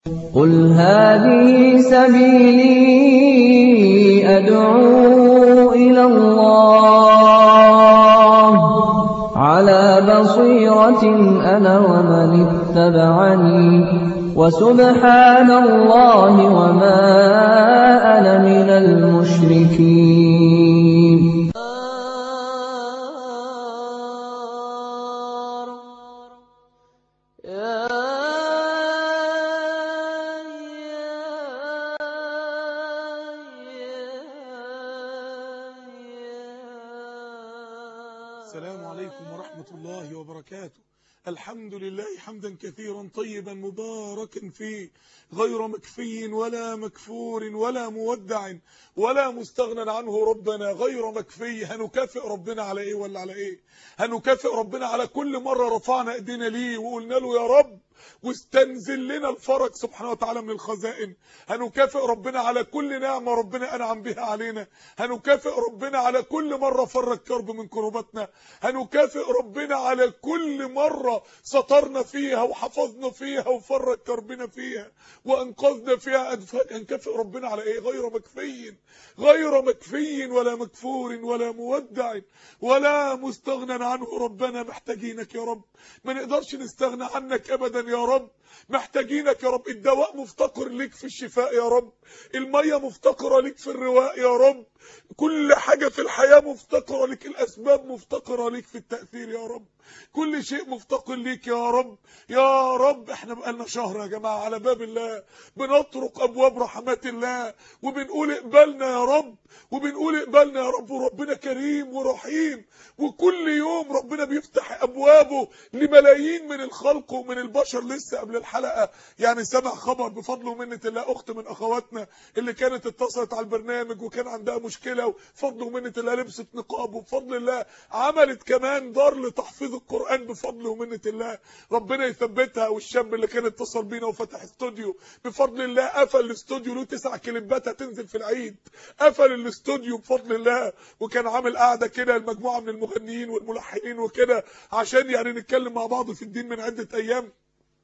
قُلْ هَٰذِهِ سَبِيلِي أَدْعُو إِلَى اللَّهِ ۚ عَلَىٰ بَصِيرَةٍ أَنَا وَمَنِ اتَّبَعَنِي ۖ وَسُبْحَانَ اللَّهِ وَمَا أَنَا مِنَ الْمُشْرِكِينَ السلام عليكم ورحمة الله وبركاته الحمد لله حمدا كثيرا طيبا مباركا فيه غير مكفي ولا مكفور ولا مودع ولا مستغنى عنه ربنا غير مكفي هنكافئ ربنا على ايه ولا على ايه هنكافئ ربنا على كل مرة رفعنا ايدينا ليه وقلنا له يا رب واستنزل لنا الفرج سبحانه وتعالى من الخزائن هنكافئ ربنا على كل نعمة ربنا أنعم بها علينا هنكافئ ربنا على كل مرة فرج كرب من كرباتنا هنكافئ ربنا على كل مرة سطرنا فيها وحفظنا فيها وفرج كربنا فيها وأنقذنا فيها أدفاق هنكافئ ربنا على إيه غير مكفي غير مكفي ولا مكفور ولا مودع ولا مستغنى عنه ربنا محتاجينك يا رب ما نقدرش نستغنى عنك أبدا يا رب محتاجينك يا رب الدواء مفتقر ليك في الشفاء يا رب المية مفتقرة ليك في الرواء يا رب كل حاجة في الحياة مفتقرة ليك الأسباب مفتقرة ليك في التأثير يا رب كل شيء مفتقر ليك يا رب يا رب احنا بقالنا شهر يا جماعة على باب الله بنطرق أبواب رحمات الله وبنقول اقبلنا يا رب وبنقول اقبلنا يا رب وربنا كريم ورحيم وكل يوم ربنا بيفتح أبوابه لملايين من الخلق ومن البشر لسه قبل الحلقة يعني سمع خبر بفضل ومنة الله أخت من أخواتنا اللي كانت اتصلت على البرنامج وكان عندها مشكلة وفضل ومنة الله لبست نقاب وبفضل الله عملت كمان دار لتحفيظ القرآن بفضل ومنة الله ربنا يثبتها والشاب اللي كان اتصل بينا وفتح استوديو بفضل الله قفل الاستوديو له تسع كليبات هتنزل في العيد قفل الاستوديو بفضل الله وكان عامل قاعده كده المجموعه من المغنيين والملحنين وكده عشان يعني نتكلم مع بعض في الدين من عده ايام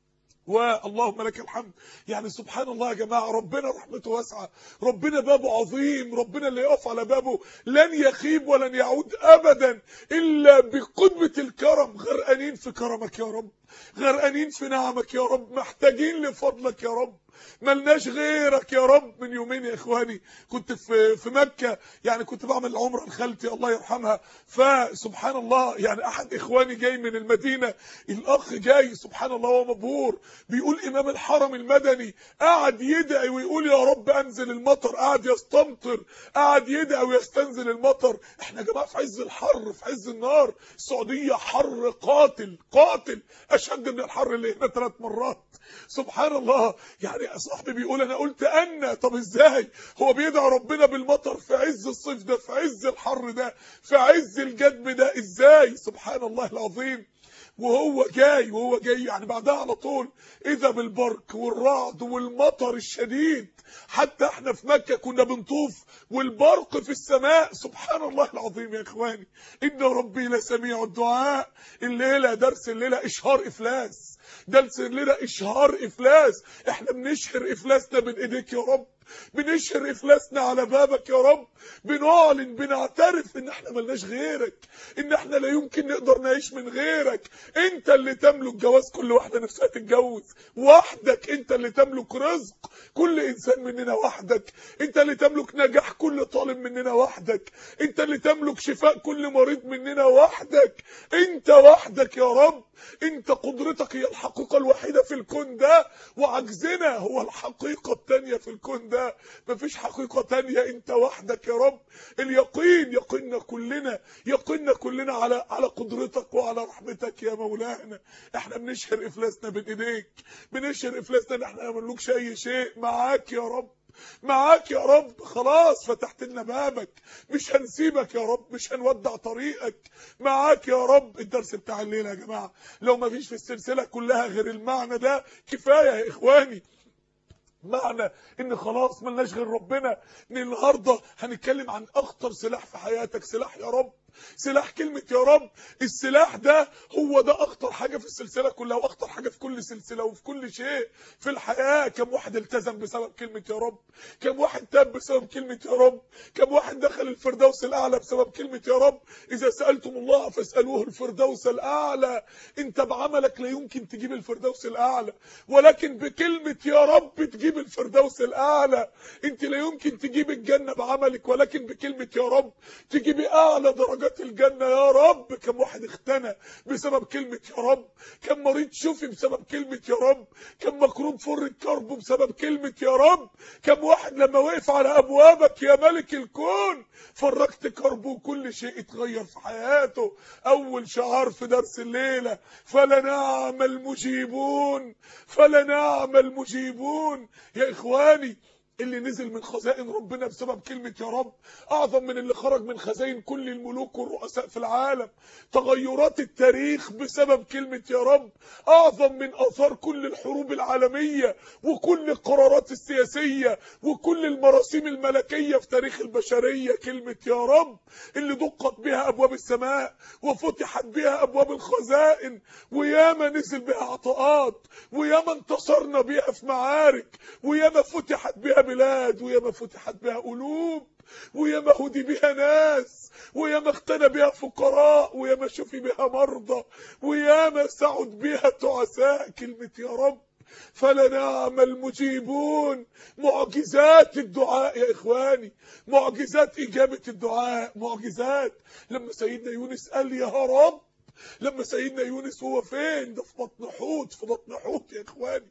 واللهم لك الحمد يعني سبحان الله يا جماعة ربنا رحمته واسعة ربنا بابه عظيم ربنا اللي يقف على بابه لن يخيب ولن يعود أبدا إلا بقدمة الكرم غرقانين في كرمك يا رب غرقانين في نعمك يا رب محتاجين لفضلك يا رب ملناش غيرك يا رب من يومين يا اخواني كنت في في مكة يعني كنت بعمل عمره لخالتي الله يرحمها فسبحان الله يعني احد اخواني جاي من المدينة الاخ جاي سبحان الله هو مبهور بيقول امام الحرم المدني قعد يدعي ويقول يا رب انزل المطر قعد يستمطر قعد يدعي ويستنزل المطر احنا يا جماعه في عز الحر في عز النار السعوديه حر قاتل قاتل اشد من الحر اللي هنا ثلاث مرات سبحان الله يعني صاحبي بيقول انا قلت انا طب ازاي هو بيدعي ربنا بالمطر في عز الصيف ده في عز الحر ده في عز الجدب ده ازاي سبحان الله العظيم وهو جاي وهو جاي يعني بعدها على طول اذا بالبرق والرعد والمطر الشديد حتى احنا في مكة كنا بنطوف والبرق في السماء سبحان الله العظيم يا اخواني ان ربي لسميع الدعاء الليلة درس الليلة اشهار افلاس درس الليلة اشهار افلاس احنا بنشهر افلاسنا من ايديك يا رب بنشهر افلاسنا على بابك يا رب بنعلن بنعترف ان احنا ملناش غيرك ان احنا لا يمكن نقدر نعيش من غيرك انت اللي تملك جواز كل واحده نفسها تتجوز وحدك انت اللي تملك رزق كل انسان مننا وحدك انت اللي تملك نجاح كل طالب مننا وحدك انت اللي تملك شفاء كل مريض مننا وحدك انت وحدك يا رب انت قدرتك هي الحقيقه الوحيده في الكون ده وعجزنا هو الحقيقه الثانيه في الكون ده مفيش حقيقه ثانيه انت وحدك يا رب اليقين يقيننا كلنا يقيننا كلنا على على قدرتك وعلى رحمتك يا مولانا احنا بنشهر افلاسنا بين ايديك بنشهر افلاسنا ان احنا ما نملكش اي شيء معاك يا رب معاك يا رب خلاص فتحت لنا بابك مش هنسيبك يا رب مش هنودع طريقك معاك يا رب الدرس بتاع الليله يا جماعه لو ما فيش في السلسله كلها غير المعنى ده كفايه يا اخواني معنى ان خلاص ملناش غير ربنا ان النهارده هنتكلم عن اخطر سلاح في حياتك سلاح يا رب سلاح كلمة يا رب السلاح ده هو ده اخطر حاجة في السلسلة كلها واخطر حاجة في كل سلسلة وفي كل شيء في الحياة كم واحد التزم بسبب كلمة يا رب كم واحد تاب بسبب كلمة يا رب كم واحد دخل الفردوس الاعلى بسبب كلمة يا رب اذا سألتم الله فاسألوه الفردوس الاعلى انت بعملك لا يمكن تجيب الفردوس الاعلى ولكن بكلمة يا رب تجيب الفردوس الاعلى انت لا يمكن تجيب الجنة بعملك ولكن بكلمة يا رب تجيبي اعلى درجات الجنة يا رب كم واحد اختنى بسبب كلمة يا رب كم مريض شفي بسبب كلمة يا رب كم مكروب فر كربه بسبب كلمة يا رب كم واحد لما وقف على ابوابك يا ملك الكون فرجت كربه وكل شيء اتغير في حياته اول شعار في درس الليلة فلنعم المجيبون فلنعم المجيبون يا اخواني اللي نزل من خزائن ربنا بسبب كلمة يا رب أعظم من اللي خرج من خزائن كل الملوك والرؤساء في العالم تغيرات التاريخ بسبب كلمة يا رب أعظم من آثار كل الحروب العالمية وكل القرارات السياسية وكل المراسيم الملكية في تاريخ البشرية كلمة يا رب اللي دقت بها أبواب السماء وفتحت بها أبواب الخزائن وياما نزل بها عطاءات وياما انتصرنا بها في معارك وياما فتحت بها بلاد وياما فتحت بها قلوب وياما هدي بها ناس وياما اختنى بها فقراء وياما شفي بها مرضى وياما سعد بها تعساء كلمة يا رب فلنعم المجيبون معجزات الدعاء يا إخواني معجزات إجابة الدعاء معجزات لما سيدنا يونس قال يا رب لما سيدنا يونس هو فين ده في بطن حوت في بطن حوت يا إخواني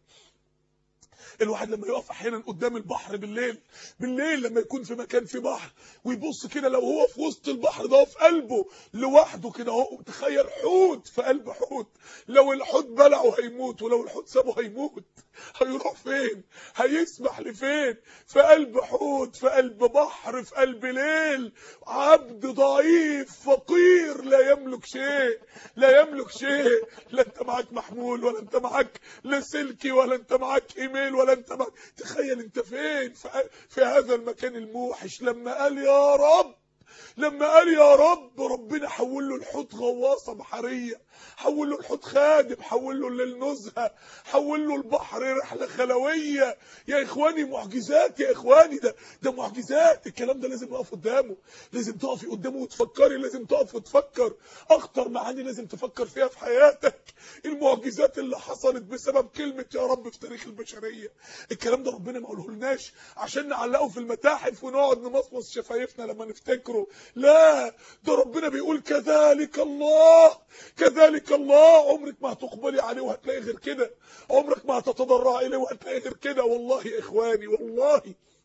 الواحد لما يقف احيانا قدام البحر بالليل بالليل لما يكون في مكان في بحر ويبص كده لو هو في وسط البحر ده في قلبه لوحده كده اهو تخيل حوت في قلب حوت لو الحوت بلعه هيموت ولو الحوت سابه هيموت هيروح فين هيسبح لفين في قلب حوت في قلب بحر في قلب ليل عبد ضعيف فقير لا يملك شيء لا يملك شيء لا انت معاك محمول ولا انت معاك لاسلكي ولا انت معاك ايميل ولا انت معاك تخيل انت فين في, في هذا المكان الموحش لما قال يا رب لما قال يا رب ربنا حول له الحوت غواصه بحريه حول له الحوت خادم حول له للنزهه حول له البحر رحله خلويه يا اخواني معجزات يا اخواني ده ده معجزات الكلام ده لازم نقف قدامه لازم تقفي قدامه وتفكري لازم تقف وتفكر اخطر معاني لازم تفكر فيها في حياتك المعجزات اللي حصلت بسبب كلمه يا رب في تاريخ البشريه الكلام ده ربنا ما قالهولناش عشان نعلقه في المتاحف ونقعد نمصمص شفايفنا لما نفتكره لا ده ربنا بيقول كذلك الله كذلك الله عمرك ما هتقبلي عليه وهتلاقي غير كده عمرك ما هتتضرعي اليه وهتلاقي غير كده والله يا اخواني والله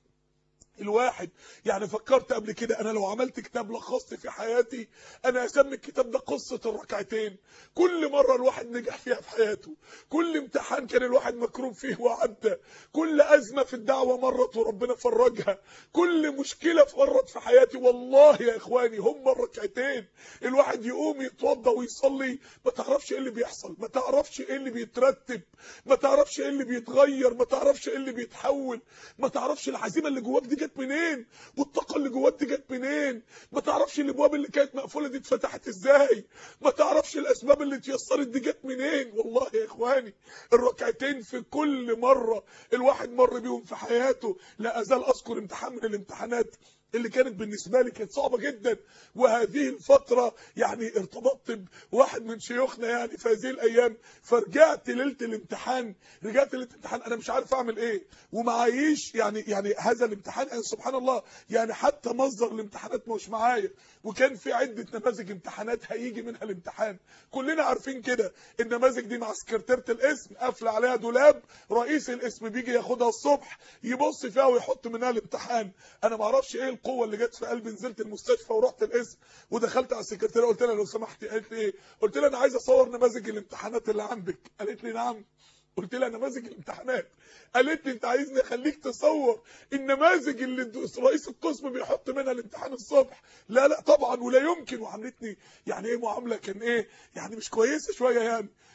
الواحد يعني فكرت قبل كده انا لو عملت كتاب لخصت في حياتي انا اسمي الكتاب ده قصة الركعتين كل مرة الواحد نجح فيها في حياته كل امتحان كان الواحد مكروب فيه وعدى كل ازمة في الدعوة مرت وربنا فرجها كل مشكلة مرت في حياتي والله يا اخواني هم الركعتين الواحد يقوم يتوضى ويصلي ما تعرفش ايه اللي بيحصل ما تعرفش ايه اللي بيترتب ما تعرفش ايه اللي بيتغير ما تعرفش ايه اللي بيتحول ما تعرفش العزيمة اللي جواك دي جت منين والطاقه اللي جواك دي جت منين ما تعرفش الابواب اللي كانت مقفوله دي اتفتحت ازاي ما تعرفش الاسباب اللي اتيسرت دي جت منين والله يا اخواني الركعتين في كل مره الواحد مر بيهم في حياته لا ازال اذكر امتحان من الامتحانات اللي كانت بالنسبه لي كانت صعبه جدا وهذه الفتره يعني ارتبطت بواحد من شيوخنا يعني في هذه الايام فرجعت ليله الامتحان رجعت ليله الامتحان انا مش عارف اعمل ايه ومعايش يعني يعني هذا الامتحان يعني سبحان الله يعني حتى مصدر الامتحانات مش معايا وكان في عده نماذج امتحانات هيجي منها الامتحان كلنا عارفين كده النماذج دي مع سكرتيره الاسم قافله عليها دولاب رئيس الاسم بيجي ياخدها الصبح يبص فيها ويحط منها الامتحان انا ما اعرفش ايه القوه اللي جت في قلبي نزلت المستشفى ورحت القسم ودخلت على السكرتيره قلت لها لو سمحتي قالت لي ايه قلت لها انا عايز اصور نماذج الامتحانات اللي عندك قالت لي نعم قلت لها نماذج الامتحانات قالت لي انت عايزني اخليك تصور النماذج اللي رئيس القسم بيحط منها الامتحان الصبح لا لا طبعا ولا يمكن وعاملتني يعني ايه معامله كان ايه يعني مش كويسه شويه يعني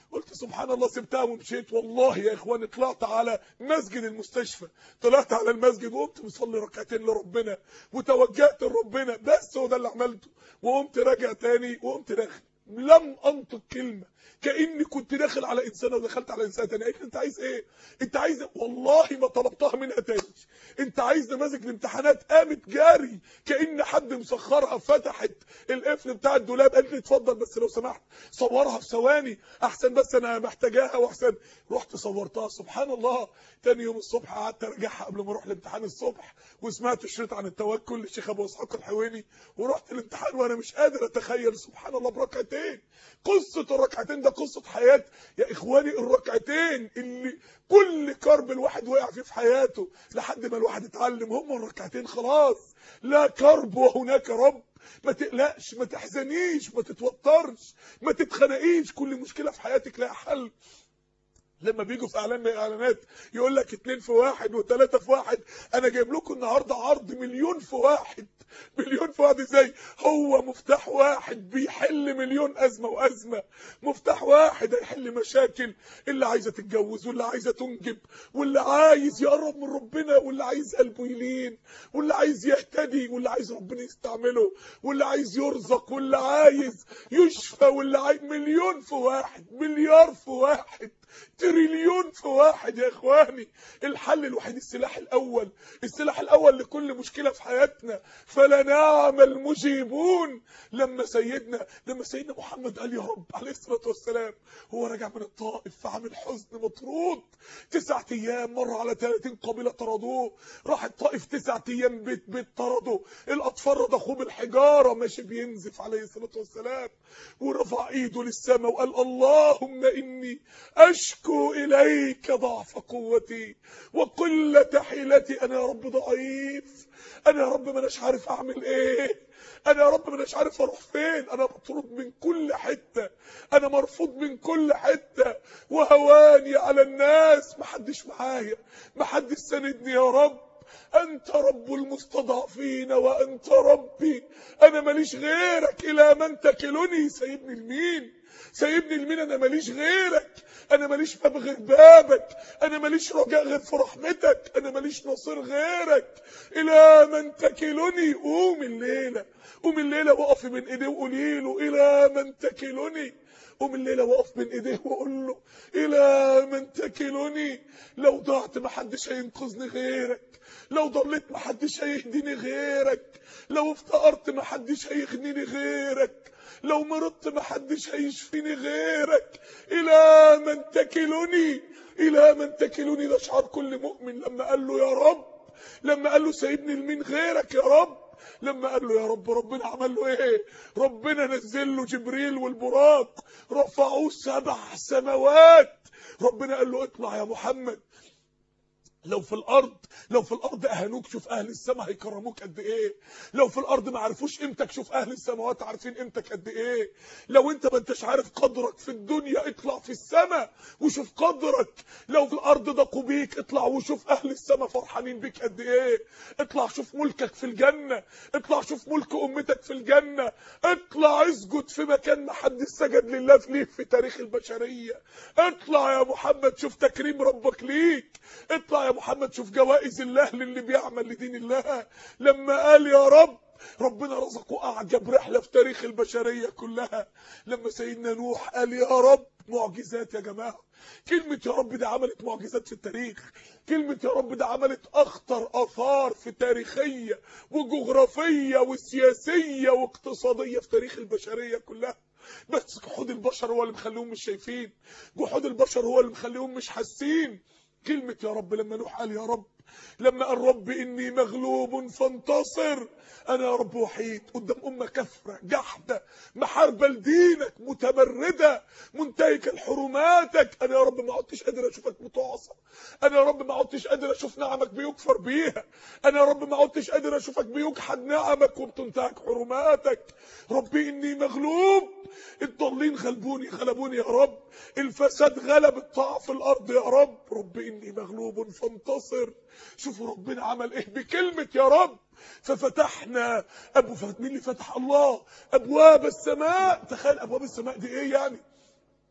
قلت سبحان الله سبتها ومشيت والله يا اخواني طلعت على مسجد المستشفى طلعت على المسجد وقمت مصلي ركعتين لربنا وتوجهت لربنا بس هو ده اللي عملته وقمت راجع تاني وقمت داخل لم انطق كلمه كاني كنت داخل على انسانه ودخلت على انسان تاني قالت لي انت عايز ايه انت عايز إيه؟ والله ما طلبتها منها تاني انت عايز نماذج الامتحانات قامت جاري كان حد مسخرها فتحت القفل بتاع الدولاب قالت لي اتفضل بس لو سمحت صورها في ثواني احسن بس انا محتاجاها واحسن رحت صورتها سبحان الله تاني يوم الصبح قعدت ارجعها قبل ما اروح الامتحان الصبح وسمعت شريط عن التوكل للشيخ ابو اسحاق الحويني ورحت الامتحان وانا مش قادر اتخيل سبحان الله بركعتين قصه الركعتين ده قصه حياه يا اخواني الركعتين اللي كل كرب الواحد وقع فيه في حياته لحد ما الواحد اتعلم هم الركعتين خلاص لا كرب وهناك رب ما تقلقش ما تحزنيش ما تتوترش ما تتخنقيش كل مشكله في حياتك لها حل لما بيجوا في اعلان من الاعلانات يقول لك اتنين في واحد وثلاثة في واحد انا جايب لكم النهارده عرض مليون في واحد مليون في واحد ازاي هو مفتاح واحد بيحل مليون ازمه وازمه مفتاح واحد هيحل مشاكل اللي عايزه تتجوز واللي عايزه تنجب واللي عايز يقرب من ربنا واللي عايز قلبه يلين واللي عايز يهتدي واللي عايز ربنا يستعمله واللي عايز يرزق واللي عايز يشفى واللي عايز مليون في واحد مليار في واحد تريليون في واحد يا اخواني الحل الوحيد السلاح الاول السلاح الاول لكل مشكله في حياتنا فلنعم المجيبون لما سيدنا لما سيدنا محمد قال يا رب عليه الصلاه والسلام هو راجع من الطائف في عامل حزن مطرود تسعة ايام مر على 30 قبيله طردوه راح الطائف تسعة ايام بيت بيت طرده الاطفال رضخوه بالحجاره ماشي بينزف عليه الصلاه والسلام ورفع ايده للسماء وقال اللهم اني أشكو إليك ضعف قوتي وقلة حيلتي أنا يا رب ضعيف أنا يا رب مناش عارف أعمل إيه أنا يا رب مناش عارف أروح فين أنا مطرود من كل حتة أنا مرفوض من كل حتة وهواني على الناس محدش معايا محدش ساندني يا رب أنت رب المستضعفين وأنت ربي أنا ماليش غيرك إلى من تكلني سيبني لمين سيبني لمين أنا ماليش غيرك أنا ماليش باب غير بابك أنا ماليش رجاء غير في رحمتك أنا ماليش نصير غيرك إلى من تكلني قوم الليلة قوم الليلة وقف بين إيديه وقولي له إلى من تكلني قوم الليلة وقف بين ايديه وقول له الى من تكلني لو ضعت محدش هينقذني غيرك لو ضليت محدش هيهديني غيرك لو افتقرت محدش هيغنيني غيرك لو مرضت محدش هيشفيني غيرك الى من تكلني الى من تكلني ده شعار كل مؤمن لما قال له يا رب لما قال له سيبني لمين غيرك يا رب لما قال له يا رب ربنا عمل له ايه ربنا نزل له جبريل والبراق رفعوه سبع سماوات ربنا قال له اطلع يا محمد لو في الارض لو في الارض اهانوك شوف اهل السماء هيكرموك قد ايه لو في الارض ما عرفوش قيمتك شوف اهل السماوات عارفين قيمتك قد ايه لو انت ما انتش عارف قدرك في الدنيا اطلع في السماء وشوف قدرك لو في الارض ضاقوا بيك اطلع وشوف اهل السماء فرحانين بيك قد ايه اطلع شوف ملكك في الجنه اطلع شوف ملك امتك في الجنه اطلع اسجد في مكان ما حد سجد لله فيه في تاريخ البشريه اطلع يا محمد شوف تكريم ربك ليك اطلع يا محمد شوف جوائز الله للي بيعمل لدين الله لما قال يا رب ربنا رزقه اعجب رحله في تاريخ البشريه كلها لما سيدنا نوح قال يا رب معجزات يا جماعه كلمه يا رب دي عملت معجزات في التاريخ كلمه يا رب دي عملت اخطر اثار في تاريخيه وجغرافيه وسياسيه واقتصاديه في تاريخ البشريه كلها بس جحود البشر هو اللي مخليهم مش شايفين جحود البشر هو اللي مخليهم مش حاسين كلمة يا رب لما نوح قال يا رب لما قال رب إني مغلوب فانتصر أنا يا رب وحيد قدام أمة كفرة جحدة محاربة لدينك متمردة منتهكة لحرماتك أنا يا رب ما عدتش قادر أشوفك متعصى أنا يا رب ما عدتش قادر أشوف نعمك بيكفر بيها أنا يا رب ما عدتش قادر أشوفك بيجحد نعمك وبتنتهك حرماتك ربي إني مغلوب الضالين غلبوني غلبوني يا رب الفساد غلب الطاعة في الأرض يا رب ربي إني مغلوب فانتصر شوفوا ربنا عمل إيه بكلمة يا رب ففتحنا أبو فتح مين اللي فتح الله أبواب السماء تخيل أبواب السماء دي إيه يعني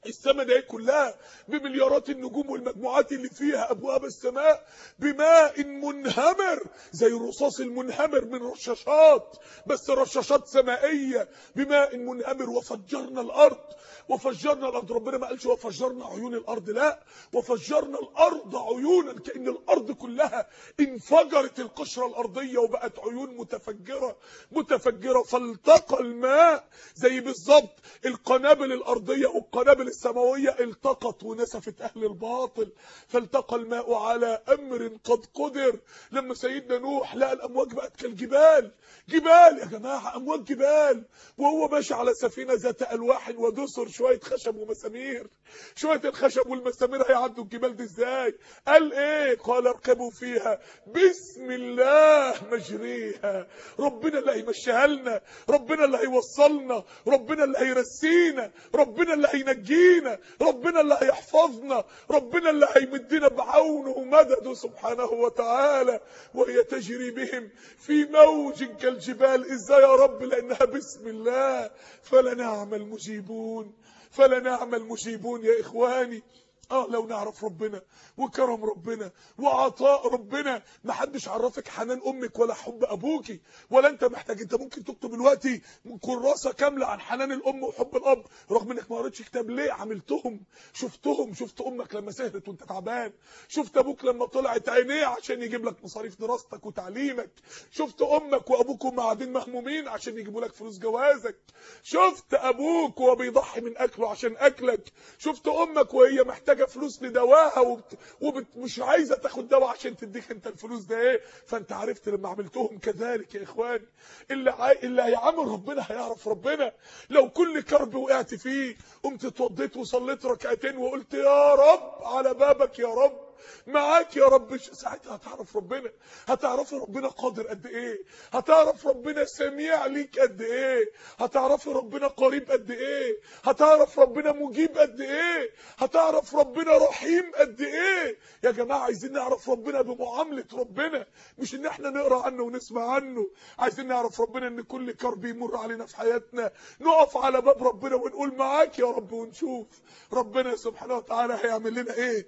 السماء دي كلها بمليارات النجوم والمجموعات اللي فيها ابواب السماء بماء منهمر زي الرصاص المنهمر من رشاشات بس رشاشات سمائيه بماء منهمر وفجرنا الارض وفجرنا الارض ربنا ما قالش وفجرنا عيون الارض لا وفجرنا الارض عيونا كان الارض كلها انفجرت القشره الارضيه وبقت عيون متفجره متفجره فالتقى الماء زي بالظبط القنابل الارضيه والقنابل السماويه التقت ونسفت اهل الباطل فالتقى الماء على امر قد قدر لما سيدنا نوح لقى الامواج بقت كالجبال جبال يا جماعه امواج جبال وهو ماشي على سفينه ذات الواح ودسر شويه خشب ومسامير شويه الخشب والمسامير هيعدوا الجبال دي ازاي قال ايه قال اركبوا فيها بسم الله مجريها ربنا اللي هيمشيها لنا ربنا اللي هيوصلنا ربنا اللي هيرسينا ربنا اللي هينجينا ربنا اللي هيحفظنا ربنا اللي هيمدنا بعونه ومدده سبحانه وتعالى وهي تجري بهم في موج كالجبال ازاي يا رب لانها بسم الله فلنعم المجيبون فلنعم المجيبون يا اخواني اه لو نعرف ربنا وكرم ربنا وعطاء ربنا ما حدش عرفك حنان امك ولا حب ابوكي ولا انت محتاج انت ممكن تكتب دلوقتي كراسه كامله عن حنان الام وحب الاب رغم انك ما قريتش كتاب ليه عملتهم شفتهم شفت امك لما سهرت وانت تعبان شفت ابوك لما طلعت عينيه عشان يجيب لك مصاريف دراستك وتعليمك شفت امك وابوك وهم قاعدين مهمومين عشان يجيبوا لك فلوس جوازك شفت ابوك وهو بيضحي من اكله عشان اكلك شفت امك وهي محتاجه فلوس لدواها وبت... ومش عايزه تاخد دواء عشان تديك انت الفلوس ده ايه فانت عرفت لما عملتهم كذلك يا اخواني اللي عاي... اللي هيعامل ربنا هيعرف ربنا لو كل كرب وقعت فيه قمت اتوضيت وصليت ركعتين وقلت يا رب على بابك يا رب معاك يا رب ساعتها هتعرف ربنا هتعرف ربنا قادر قد ايه هتعرف ربنا سميع ليك قد ايه هتعرف ربنا قريب قد ايه هتعرف ربنا مجيب قد ايه هتعرف ربنا رحيم قد ايه يا جماعه عايزين نعرف ربنا بمعامله ربنا مش ان احنا نقرا عنه ونسمع عنه عايزين نعرف ربنا ان كل كرب يمر علينا في حياتنا نقف على باب ربنا ونقول معاك يا رب ونشوف ربنا سبحانه وتعالى هيعمل لنا ايه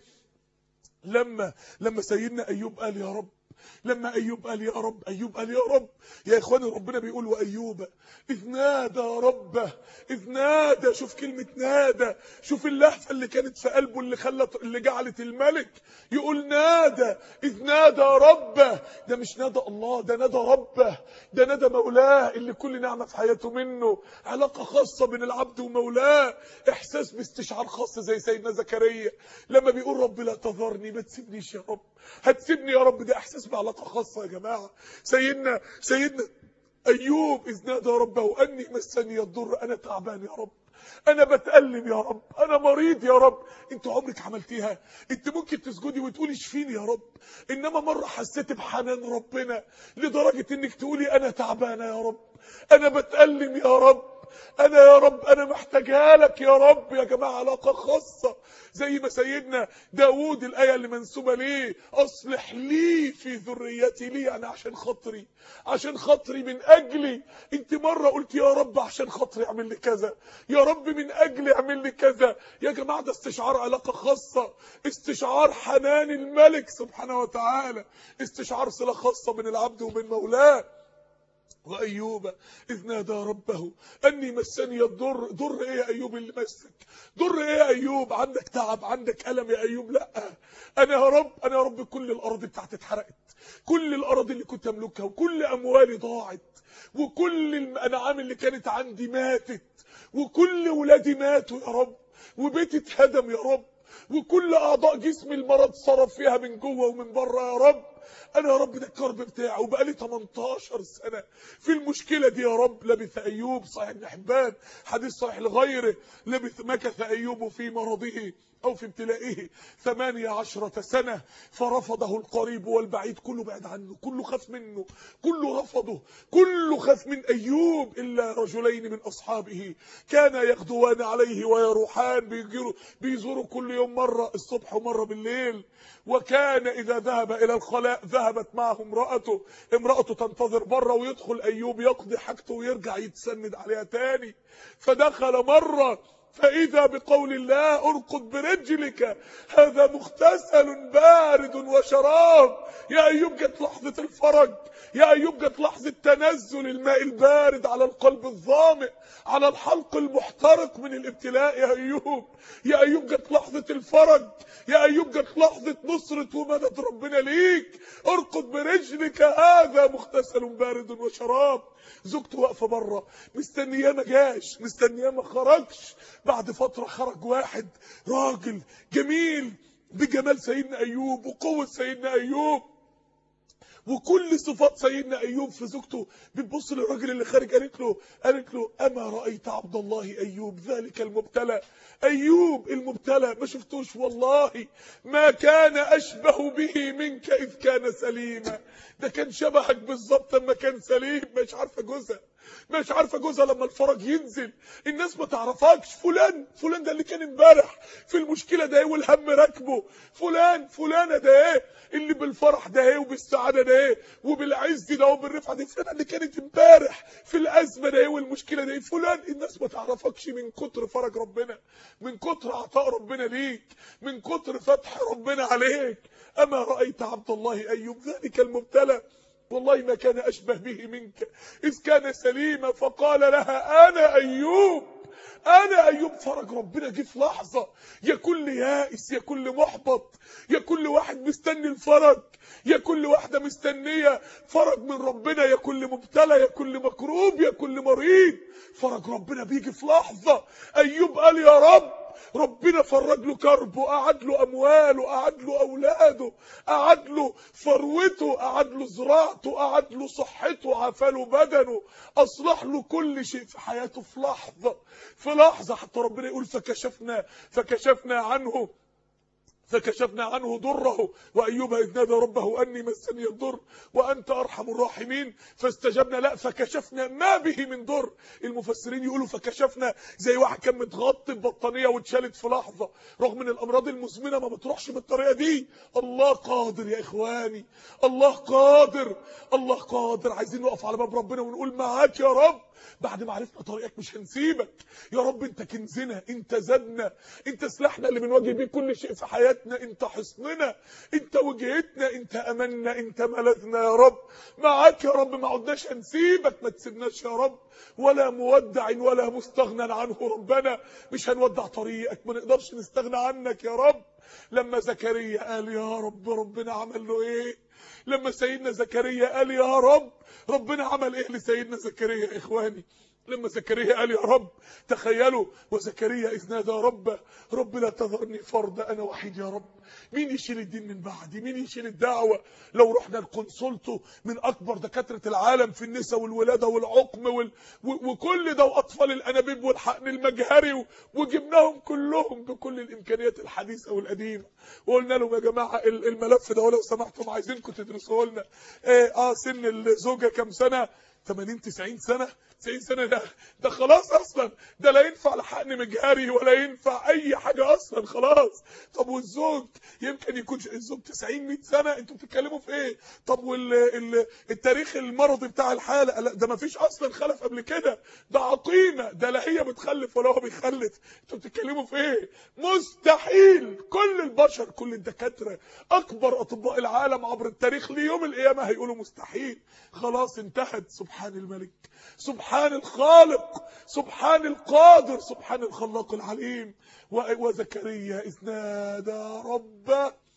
لما لما سيدنا ايوب قال يا رب لما ايوب قال يا رب ايوب قال يا رب يا اخواني ربنا بيقول وايوب اذ نادى ربه اذ نادى شوف كلمه نادى شوف اللهفه اللي كانت في قلبه اللي خلت اللي جعلت الملك يقول نادى اذ نادى ربه ده مش نادى الله ده نادى ربه ده نادى مولاه اللي كل نعمه في حياته منه علاقه خاصه بين العبد ومولاه احساس باستشعار خاص زي سيدنا زكريا لما بيقول رب لا تذرني ما تسيبنيش يا رب هتسيبني يا رب ده احساس بعلاقه خاصه يا جماعه سيدنا سيدنا ايوب اذ نادى ربه اني مسني الضر انا تعبان يا رب انا بتألم يا رب انا مريض يا رب انت عمرك عملتيها انت ممكن تسجدي وتقولي اشفيني يا رب انما مره حسيت بحنان ربنا لدرجه انك تقولي انا تعبانه يا رب انا بتألم يا رب انا يا رب انا محتاجها لك يا رب يا جماعه علاقه خاصه زي ما سيدنا داوود الايه اللي منسوبه ليه اصلح لي في ذريتي لي يعني عشان خاطري عشان خاطري من اجلي انت مره قلت يا رب عشان خاطري اعمل لي كذا يا رب من اجلي اعمل لي كذا يا جماعه ده استشعار علاقه خاصه استشعار حنان الملك سبحانه وتعالى استشعار صله خاصه بين العبد وبين مولاه وأيوب إذ نادى ربه أني مسني الضر ضر إيه يا أيوب اللي مسك ضر إيه يا أيوب عندك تعب عندك ألم يا أيوب لا أنا يا رب أنا يا رب كل الأرض بتاعتي اتحرقت كل الأراضي اللي كنت أملكها وكل أموالي ضاعت وكل الأنعام اللي كانت عندي ماتت وكل ولادي ماتوا يا رب وبيتي اتهدم يا رب وكل أعضاء جسمي المرض صرف فيها من جوه ومن بره يا رب انا يا رب ده الكرب بتاعي وبقالي 18 سنه في المشكله دي يا رب لبث ايوب صحيح ابن حبان حديث صحيح لغيره لبث مكث ايوب في مرضه او في ابتلائه ثمانية عشرة سنة فرفضه القريب والبعيد كله بعد عنه كله خاف منه كله رفضه كله خاف من ايوب الا رجلين من اصحابه كان يغدوان عليه ويروحان بيجروا بيزوروا كل يوم مرة الصبح ومرة بالليل وكان اذا ذهب الى الخلاء ذهبت معه امرأته امرأته تنتظر بره ويدخل ايوب يقضي حاجته ويرجع يتسند عليها تاني فدخل مرة فإذا بقول الله ارقد برجلك هذا مغتسل بارد وشراب يا أيوب جت لحظة الفرج يا أيوب جت لحظة تنزل الماء البارد على القلب الظامئ على الحلق المحترق من الابتلاء يا أيوب يا أيوب جت لحظة الفرج يا أيوب جت لحظة نصرة ومدد ربنا ليك ارقد برجلك هذا مغتسل بارد وشراب زوجته واقفه بره مستنياه ما جاش مستنياه ما خرجش بعد فتره خرج واحد راجل جميل بجمال سيدنا ايوب وقوه سيدنا ايوب وكل صفات سيدنا ايوب في زوجته بتبص للراجل اللي خارج قالت له قالت له اما رايت عبد الله ايوب ذلك المبتلى ايوب المبتلى ما شفتوش والله ما كان اشبه به منك اذ كان سليما ده كان شبهك بالظبط لما كان سليم مش عارفه جوزها مش عارفه جوزها لما الفرج ينزل الناس ما تعرفكش فلان فلان ده اللي كان امبارح في المشكله ده ايه والهم راكبه فلان فلانه ده ايه اللي بالفرح ده ايه وبالسعاده ده ايه وبالعز ده وبالرفعه دي فلانه اللي كانت امبارح في الازمه ده ايه والمشكله ده ايه فلان الناس ما تعرفكش من كتر فرج ربنا من كتر عطاء ربنا ليك من كتر فتح ربنا عليك اما رايت عبد الله ايوب ذلك المبتلى والله ما كان أشبه به منك إذ كان سليما فقال لها أنا أيوب أنا أيوب فرج ربنا جه في لحظة يا كل يائس يا كل محبط يا كل واحد مستني الفرج يا كل واحدة مستنية فرج من ربنا يا كل مبتلى يا كل مكروب يا كل مريض فرج ربنا بيجي في لحظة أيوب قال يا رب ربنا فرج له كربه قعد له امواله قعد له اولاده قعد له ثروته قعد له زراعته قعد له صحته عفاله بدنه اصلح له كل شيء في حياته في لحظه في لحظه حتى ربنا يقول فكشفنا فكشفنا عنه فكشفنا عنه ضره وايوب اذ نادى ربه اني مسني الضر وانت ارحم الراحمين فاستجبنا لا فكشفنا ما به من ضر المفسرين يقولوا فكشفنا زي واحد كان متغطي ببطانيه واتشالت في لحظه رغم ان الامراض المزمنه ما بتروحش بالطريقه دي الله قادر يا اخواني الله قادر الله قادر عايزين نقف على باب ربنا ونقول معاك يا رب بعد ما عرفنا طريقك مش هنسيبك يا رب انت كنزنا انت زادنا انت سلاحنا اللي بنواجه بيه كل شيء في حياتنا انت حصننا انت وجهتنا انت املنا انت ملاذنا يا رب معاك يا رب ما عدناش هنسيبك ما تسيبناش يا رب ولا مودع ولا مستغنى عنه ربنا مش هنودع طريقك ما نقدرش نستغنى عنك يا رب لما زكريا قال يا رب ربنا عمل له ايه لما سيدنا زكريا قال يا رب ربنا عمل ايه لسيدنا زكريا يا اخواني لما زكريا قال يا رب تخيلوا وزكريا اذ نادى ربه رب لا تذرني فردا انا وحيد يا رب مين يشيل الدين من بعدي مين يشيل الدعوه لو رحنا لكونسولته من اكبر دكاتره العالم في النساء والولاده والعقم وال... و... وكل ده واطفال الانابيب والحقن المجهري و... وجبناهم كلهم بكل الامكانيات الحديثه والقديمه وقلنا لهم يا جماعه الملف ده ولو سمحتم عايزينكم تدرسوه لنا اه, اه سن الزوجه كام سنه 80 90 سنه 90 سنه ده ده خلاص اصلا ده لا ينفع لحقن مجهري ولا ينفع اي حاجه اصلا خلاص طب والزوج يمكن يكون الزوج 90 100 سنه انتوا بتتكلموا في ايه طب والتاريخ المرضي بتاع الحاله لا ده ما فيش اصلا خلف قبل كده ده عقيمه ده لا هي بتخلف ولا هو بيخلف انتوا بتتكلموا في ايه مستحيل كل البشر كل الدكاتره اكبر اطباء العالم عبر التاريخ ليوم القيامه هيقولوا مستحيل خلاص انتهت سبحان الملك سبحان الخالق سبحان القادر سبحان الخلاق العليم وزكريا إذ نادى ربه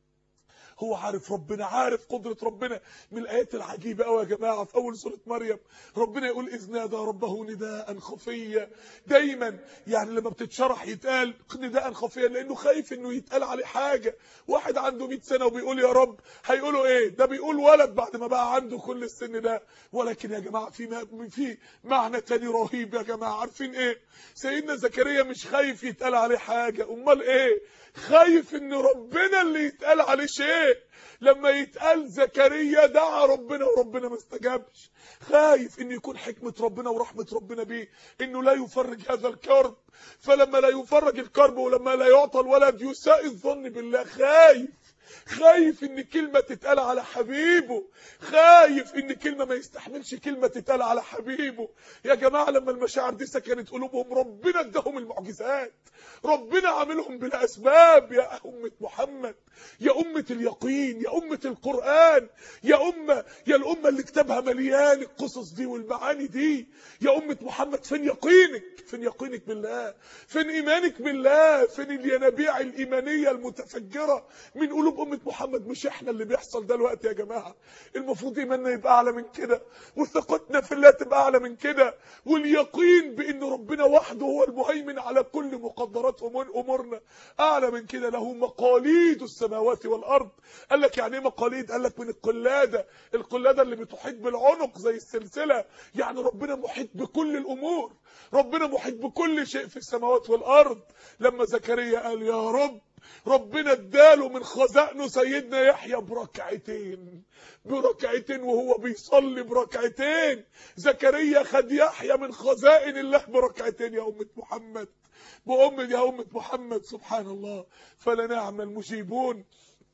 هو عارف ربنا عارف قدرة ربنا من الآيات العجيبة قوي يا جماعة في أول سورة مريم ربنا يقول إذ نادى ربه نداء خفيا دايما يعني لما بتتشرح يتقال نداء خفيا لأنه خايف إنه يتقال عليه حاجة واحد عنده 100 سنة وبيقول يا رب هيقولوا إيه ده بيقول ولد بعد ما بقى عنده كل السن ده ولكن يا جماعة في في معنى تاني رهيب يا جماعة عارفين إيه سيدنا زكريا مش خايف يتقال عليه حاجة أمال إيه خايف ان ربنا اللي يتقال عليه شيء لما يتقال زكريا دعا ربنا وربنا ما استجابش خايف ان يكون حكمة ربنا ورحمة ربنا بيه انه لا يفرج هذا الكرب فلما لا يفرج الكرب ولما لا يعطى الولد يساء الظن بالله خايف خايف ان كلمة تتقال على حبيبه خايف ان كلمة ما يستحملش كلمة تتقال على حبيبه يا جماعة لما المشاعر دي سكنت قلوبهم ربنا اداهم المعجزات ربنا عاملهم بلا اسباب يا أمة محمد يا أمة اليقين يا أمة القرآن يا أمة يا الأمة اللي كتابها مليان القصص دي والمعاني دي يا أمة محمد فين يقينك فين يقينك بالله فين إيمانك بالله فين الينابيع الإيمانية المتفجرة من قلوب أمة محمد مش إحنا اللي بيحصل ده الوقت يا جماعة المفروض إيماننا يبقى أعلى من كده وثقتنا في الله تبقى أعلى من كده واليقين بأن ربنا وحده هو المهيمن على كل مقدرات أمورنا أعلى من كده له مقاليد السماوات والأرض قال لك يعني ايه مقاليد قال لك من القلادة القلادة اللي بتحيط بالعنق زي السلسلة يعني ربنا محيط بكل الأمور ربنا محيط بكل شيء في السماوات والأرض لما زكريا قال يا رب ربنا اداله من خزائنه سيدنا يحيى بركعتين بركعتين وهو بيصلي بركعتين زكريا خد يحيى من خزائن الله بركعتين يا أمة محمد بأم يا أمة محمد سبحان الله فلنعم المجيبون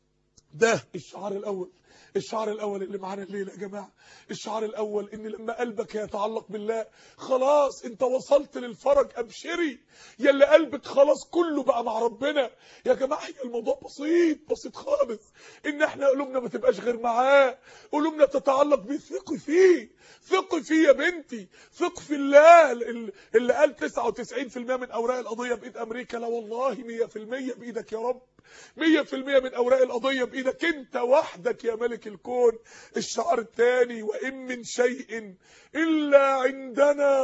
ده الشعار الأول الشعار الأول اللي معانا الليلة يا جماعة الشعار الأول إن لما قلبك يتعلق بالله خلاص أنت وصلت للفرج أبشري يلي قلبك خلاص كله بقى مع ربنا يا جماعة هي الموضوع بسيط بسيط خالص إن إحنا قلوبنا ما تبقاش غير معاه قلوبنا تتعلق بيه ثقي فيه ثقي فيه يا بنتي ثق في الله اللي قال 99% من أوراق القضية بإيد أمريكا لا والله 100% بإيدك يا رب 100% من أوراق القضية بإيدك أنت وحدك يا ملك الكون الشعار الثاني وإن من شيء إلا عندنا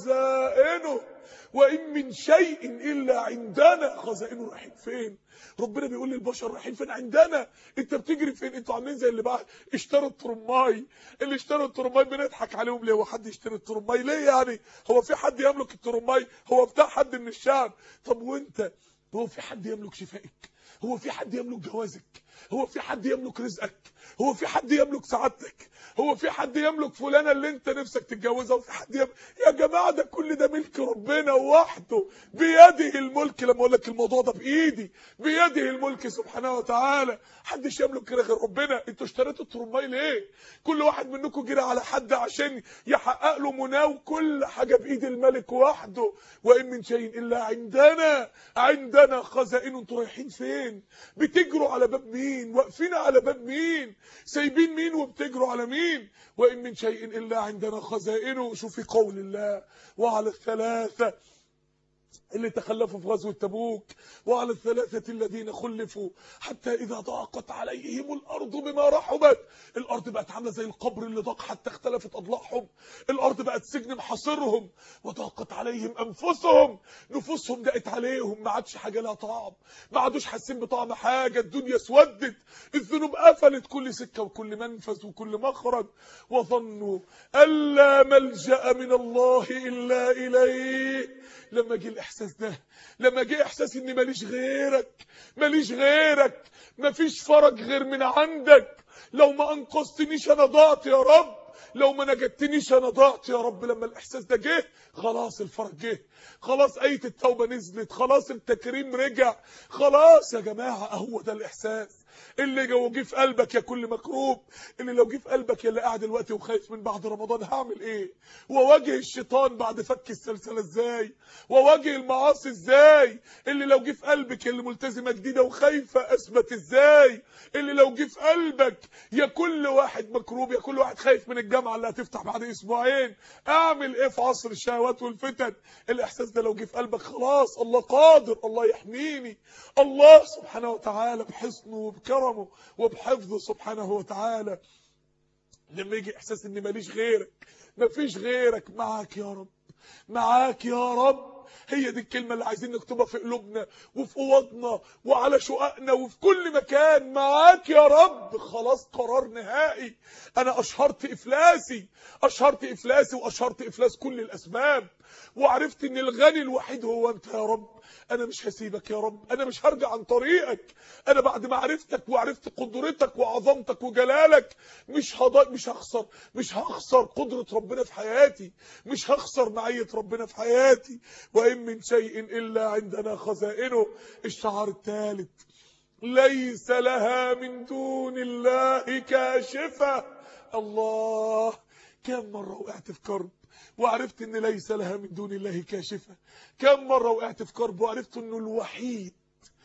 خزائنه وإن من شيء إلا عندنا خزائنه رايحين فين ربنا بيقول للبشر رايحين فين عندنا انت بتجري فين انتوا عاملين زي اللي بقى اشتروا الترماي اللي اشتروا الترماي بنضحك عليهم ليه هو حد يشتري الترماي ليه يعني هو في حد يملك الترماي هو بتاع حد من الشعب طب وانت هو في حد يملك شفائك هو في حد يملك جوازك هو في حد يملك رزقك هو في حد يملك سعادتك هو في حد يملك فلانة اللي انت نفسك تتجوزها وفي حد يملك يا جماعة ده كل ده ملك ربنا وحده بيده الملك لما اقول لك الموضوع ده بايدي بيده الملك سبحانه وتعالى حدش يملك كده غير ربنا انتوا اشتريتوا الترماي ليه كل واحد منكم جرى على حد عشان يحقق له مناه وكل حاجة بايد الملك وحده وان من شيء الا عندنا عندنا خزائن انتوا رايحين فين بتجروا على باب مين واقفين على باب مين سايبين مين وبتجروا على مين وإن من شيء إلا عندنا خزائنه شوفي قول الله وعلى الثلاثة اللي تخلفوا في غزوة تبوك وعلى الثلاثة الذين خلفوا حتى إذا ضاقت عليهم الأرض بما رحبت الأرض بقت عاملة زي القبر اللي ضاق حتى اختلفت أضلاعهم الأرض بقت سجن محاصرهم وضاقت عليهم أنفسهم نفوسهم ضاقت عليهم ما عادش حاجة لها طعم ما عادوش حاسين بطعم حاجة الدنيا اسودت الذنوب قفلت كل سكة وكل منفذ وكل مخرج وظنوا ألا ملجأ من الله إلا إليه لما جه الاحساس ده لما جه احساس ان ماليش غيرك ماليش غيرك مفيش فرج غير من عندك لو ما انقذتنيش انا ضعت يا رب لو ما نجدتنيش انا ضعت يا رب لما الاحساس ده جه خلاص الفرج جه خلاص ايه التوبه نزلت خلاص التكريم رجع خلاص يا جماعه اهو ده الاحساس اللي لو جه في قلبك يا كل مكروب اللي لو جه في قلبك يا اللي قاعد دلوقتي وخايف من بعد رمضان هعمل ايه واواجه الشيطان بعد فك السلسله ازاي واواجه المعاصي ازاي اللي لو جه في قلبك يا اللي ملتزمه جديده وخايفه اثبت ازاي اللي لو جه في قلبك يا كل واحد مكروب يا كل واحد خايف من الجامعه اللي هتفتح بعد اسبوعين اعمل ايه في عصر الشهوات والفتن الاحساس ده لو جه في قلبك خلاص الله قادر الله يحميني الله سبحانه وتعالى بحسنه وبكرمه وبحفظه سبحانه وتعالى لما يجي احساس ان ماليش غيرك مفيش غيرك معاك يا رب معاك يا رب هي دي الكلمة اللي عايزين نكتبها في قلوبنا وفي اوضنا وعلى شققنا وفي كل مكان معاك يا رب خلاص قرار نهائي انا اشهرت افلاسي اشهرت افلاسي واشهرت افلاس كل الاسباب وعرفت ان الغني الوحيد هو انت يا رب انا مش هسيبك يا رب انا مش هرجع عن طريقك انا بعد ما عرفتك وعرفت قدرتك وعظمتك وجلالك مش هض... مش هخسر مش هخسر قدرة ربنا في حياتي مش هخسر معية ربنا في حياتي وان من شيء الا عندنا خزائنه الشعار الثالث ليس لها من دون الله كاشفة الله كم مرة وقعت في كرب وعرفت ان ليس لها من دون الله كاشفة كم مرة وقعت في كرب وعرفت انه الوحيد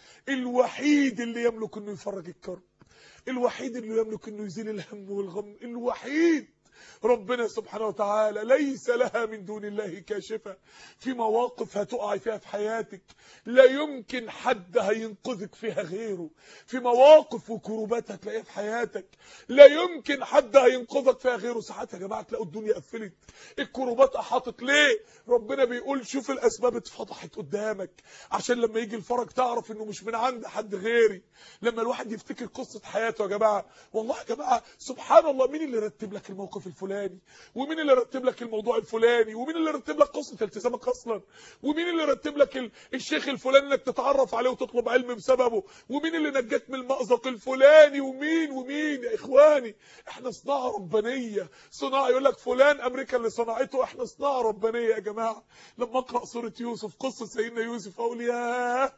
الوحيد اللي يملك انه يفرج الكرب الوحيد اللي يملك انه يزيل الهم والغم الوحيد ربنا سبحانه وتعالى ليس لها من دون الله كاشفة في مواقف هتقع فيها في حياتك لا يمكن حد هينقذك فيها غيره في مواقف وكروبات هتلاقيها في حياتك لا يمكن حد هينقذك فيها غيره ساعات يا جماعه تلاقوا الدنيا قفلت الكروبات احاطت ليه ربنا بيقول شوف الاسباب اتفتحت قدامك عشان لما يجي الفرج تعرف انه مش من عند حد غيري لما الواحد يفتكر قصه حياته يا جماعه والله يا جماعه سبحان الله مين اللي رتب لك الموقف الفلاني ومين اللي رتب لك الموضوع الفلاني ومين اللي رتب لك قصه التزامك اصلا ومين اللي رتب لك ال- الشيخ الفلاني انك تتعرف عليه وتطلب علم بسببه ومين اللي نجاك من المأزق الفلاني ومين ومين يا اخواني احنا صناعه ربانيه صناعه يقول لك فلان امريكا اللي صنعته احنا صناعه ربانيه يا جماعه لما اقرا سوره يوسف قصه سيدنا يوسف اقول ياه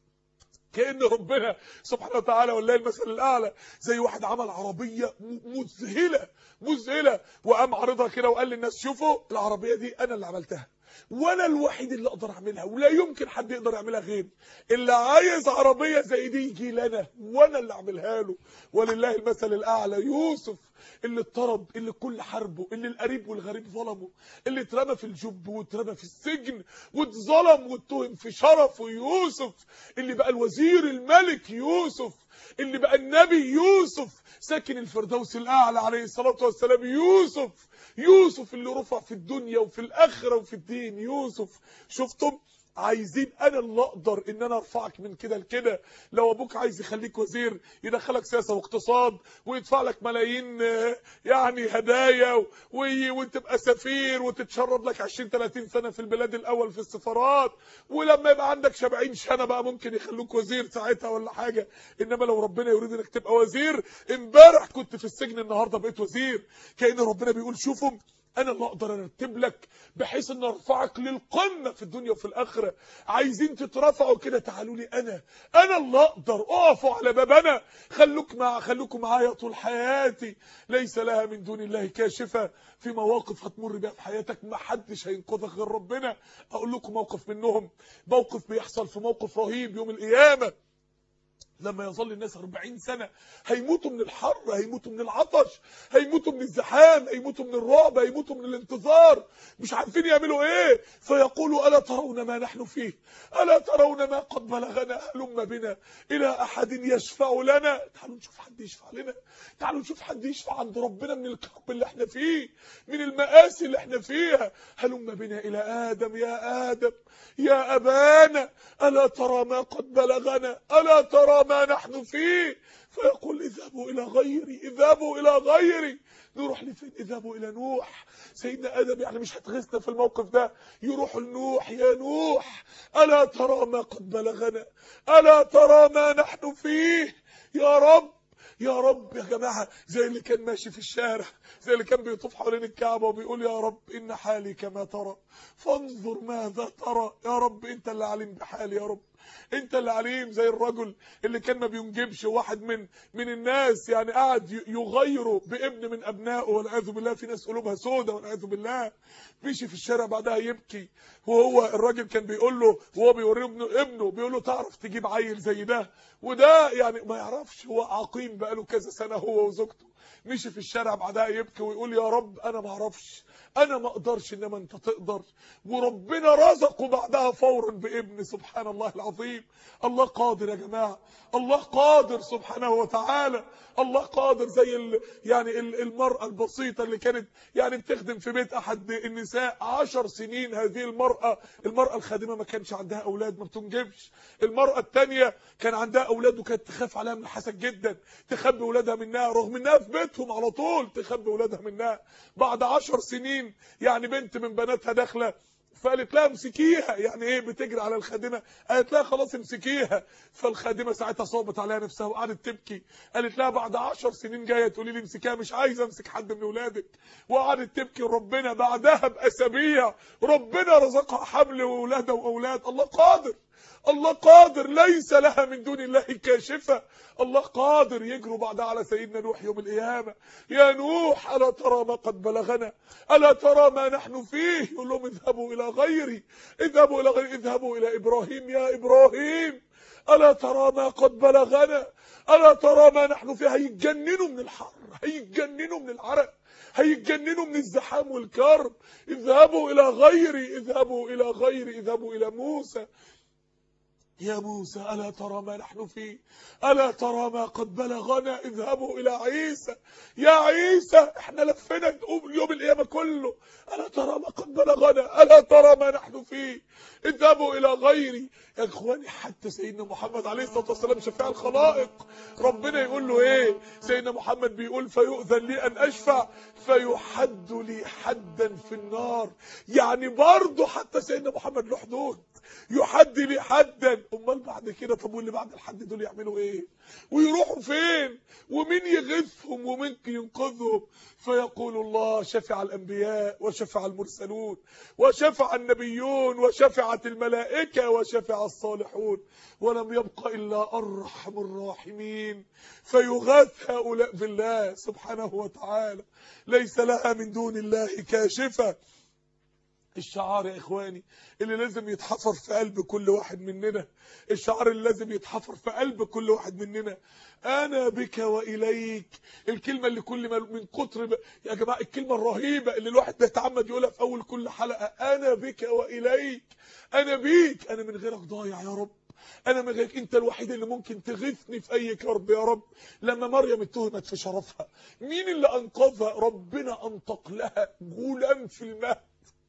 كأن ربنا سبحانه وتعالى والله المثل الأعلى زي واحد عمل عربية م- مذهلة مذهلة وقام عارضها كده وقال للناس شوفوا العربية دي أنا اللي عملتها وانا الوحيد اللي اقدر اعملها ولا يمكن حد يقدر يعملها غيري اللي عايز عربيه زي دي يجي لنا وانا اللي اعملها له ولله المثل الاعلى يوسف اللي اتطرد اللي كل حربه اللي القريب والغريب ظلمه اللي اترمى في الجب واترمى في السجن واتظلم واتهم في شرفه يوسف اللي بقى الوزير الملك يوسف اللي بقى النبي يوسف ساكن الفردوس الاعلى عليه الصلاه والسلام يوسف يوسف اللي رفع في الدنيا وفي الاخره وفي الدين يوسف شفتم عايزين انا اللي اقدر ان انا ارفعك من كده لكده لو ابوك عايز يخليك وزير يدخلك سياسه واقتصاد ويدفع لك ملايين آه، يعني هدايا و- وي- وتبقى سفير وتتشرد لك 20 30 سنه في البلاد الاول في السفارات ولما يبقى عندك 70 سنه بقى ممكن يخلوك وزير ساعتها ولا حاجه انما لو ربنا يريد انك تبقى وزير امبارح كنت في السجن النهارده بقيت وزير كأن ربنا بيقول شوفوا انا اللي اقدر ارتب لك بحيث ان ارفعك للقمه في الدنيا وفي الاخره عايزين تترفعوا كده تعالوا لي انا انا اللي اقدر اقفوا على باب انا خلوك مع خلوكم معايا طول حياتي ليس لها من دون الله كاشفه في مواقف هتمر بيها في حياتك ما حدش هينقذك غير ربنا اقول لكم موقف منهم موقف بيحصل في موقف رهيب يوم القيامه لما يظل الناس 40 سنة هيموتوا من الحر هيموتوا من العطش هيموتوا من الزحام هيموتوا من الرعب هيموتوا من الانتظار مش عارفين يعملوا ايه فيقولوا ألا ترون ما نحن فيه ألا ترون ما قد بلغنا هلم بنا إلى أحد يشفع لنا تعالوا نشوف حد يشفع لنا تعالوا نشوف حد يشفع عند ربنا من الكرب اللي احنا فيه من المآسي اللي احنا فيها هلم بنا إلى آدم يا آدم يا أبانا ألا ترى ما قد بلغنا ألا ترى ما نحن فيه فيقول اذهبوا إلى غيري اذهبوا إلى غيري نروح لفين اذهبوا إلى نوح سيدنا آدم يعني مش هتغيثنا في الموقف ده يروح لنوح يا نوح ألا ترى ما قد بلغنا ألا ترى ما نحن فيه يا رب يا رب يا جماعة زي اللي كان ماشي في الشارع زي اللي كان بيطوف حوالين الكعبة وبيقول يا رب إن حالي كما ترى فانظر ماذا ترى يا رب أنت اللي عليم بحالي يا رب انت اللي عليم زي الرجل اللي كان ما بينجبش واحد من من الناس يعني قاعد ي- يغيره بابن من ابنائه والعياذ بالله في ناس قلوبها سودة والعياذ بالله مشي في الشارع بعدها يبكي وهو الراجل كان بيقول له وهو بيوريه ابنه ابنه بيقول له تعرف تجيب عيل زي ده وده يعني ما يعرفش هو عقيم بقاله كذا سنة هو وزوجته مشي في الشارع بعدها يبكي ويقول يا رب انا ما اعرفش انا ما اقدرش انما انت تقدر وربنا رزقه بعدها فورا بابن سبحان الله العظيم الله قادر يا جماعه الله قادر سبحانه وتعالى الله قادر زي ال يعني ال- المراه البسيطه اللي كانت يعني بتخدم في بيت احد النساء عشر سنين هذه المراه المراه الخادمه ما كانش عندها اولاد ما بتنجبش المراه الثانيه كان عندها اولاد وكانت تخاف عليها من الحسد جدا تخبي اولادها منها رغم انها في بيتهم على طول تخبي اولادها منها بعد عشر سنين يعني بنت من بناتها داخله فقالت لها امسكيها يعني ايه بتجري على الخادمه قالت لها خلاص امسكيها فالخادمه ساعتها صابت عليها نفسها وقعدت تبكي قالت لها بعد عشر سنين جايه تقولي لي امسكيها مش عايزه امسك حد من اولادك وقعدت تبكي ربنا بعدها باسابيع ربنا رزقها حمل واولادها واولاد الله قادر الله قادر ليس لها من دون الله كاشفة الله قادر يجروا بعدها على سيدنا نوح يوم القيامة يا نوح ألا ترى ما قد بلغنا ألا ترى ما نحن فيه يقول لهم اذهبوا إلى غيري اذهبوا إلى غيري اذهبوا إلى إبراهيم يا إبراهيم ألا ترى ما قد بلغنا ألا ترى ما نحن فيه هيتجننوا من الحر هيتجننوا من العرق هيتجننوا من الزحام والكرب اذهبوا إلى غيري اذهبوا إلى غيري اذهبوا إلى موسى يا موسى ألا ترى ما نحن فيه ألا ترى ما قد بلغنا اذهبوا إلى عيسى يا عيسى احنا لفينا يوم القيامة كله ألا ترى ما قد بلغنا ألا ترى ما نحن فيه اذهبوا إلى غيري يا إخواني حتى سيدنا محمد عليه الصلاة والسلام شفاع الخلائق ربنا يقول له إيه سيدنا محمد بيقول فيؤذن لي أن أشفع فيحد لي حدا في النار يعني برضه حتى سيدنا محمد له حدود يحد لي حدا امال بعد كده طب واللي بعد الحد دول يعملوا ايه ويروحوا فين ومين يغثهم ومين ينقذهم فيقول الله شفع الانبياء وشفع المرسلون وشفع النبيون وشفعت الملائكه وشفع الصالحون ولم يبق الا ارحم الراحمين فيغاث هؤلاء بالله سبحانه وتعالى ليس لها من دون الله كاشفه الشعار يا اخواني اللي لازم يتحفر في قلب كل واحد مننا الشعار اللي لازم يتحفر في قلب كل واحد مننا انا بك واليك الكلمه اللي كل ما من كتر ب... يا جماعه الكلمه الرهيبه اللي الواحد بيتعمد يقولها في اول كل حلقه انا بك واليك انا بيك انا من غيرك ضايع يا رب انا من غيرك انت الوحيد اللي ممكن تغثني في اي كرب يا رب لما مريم اتهمت في شرفها مين اللي انقذها ربنا انطق لها غلام في المهد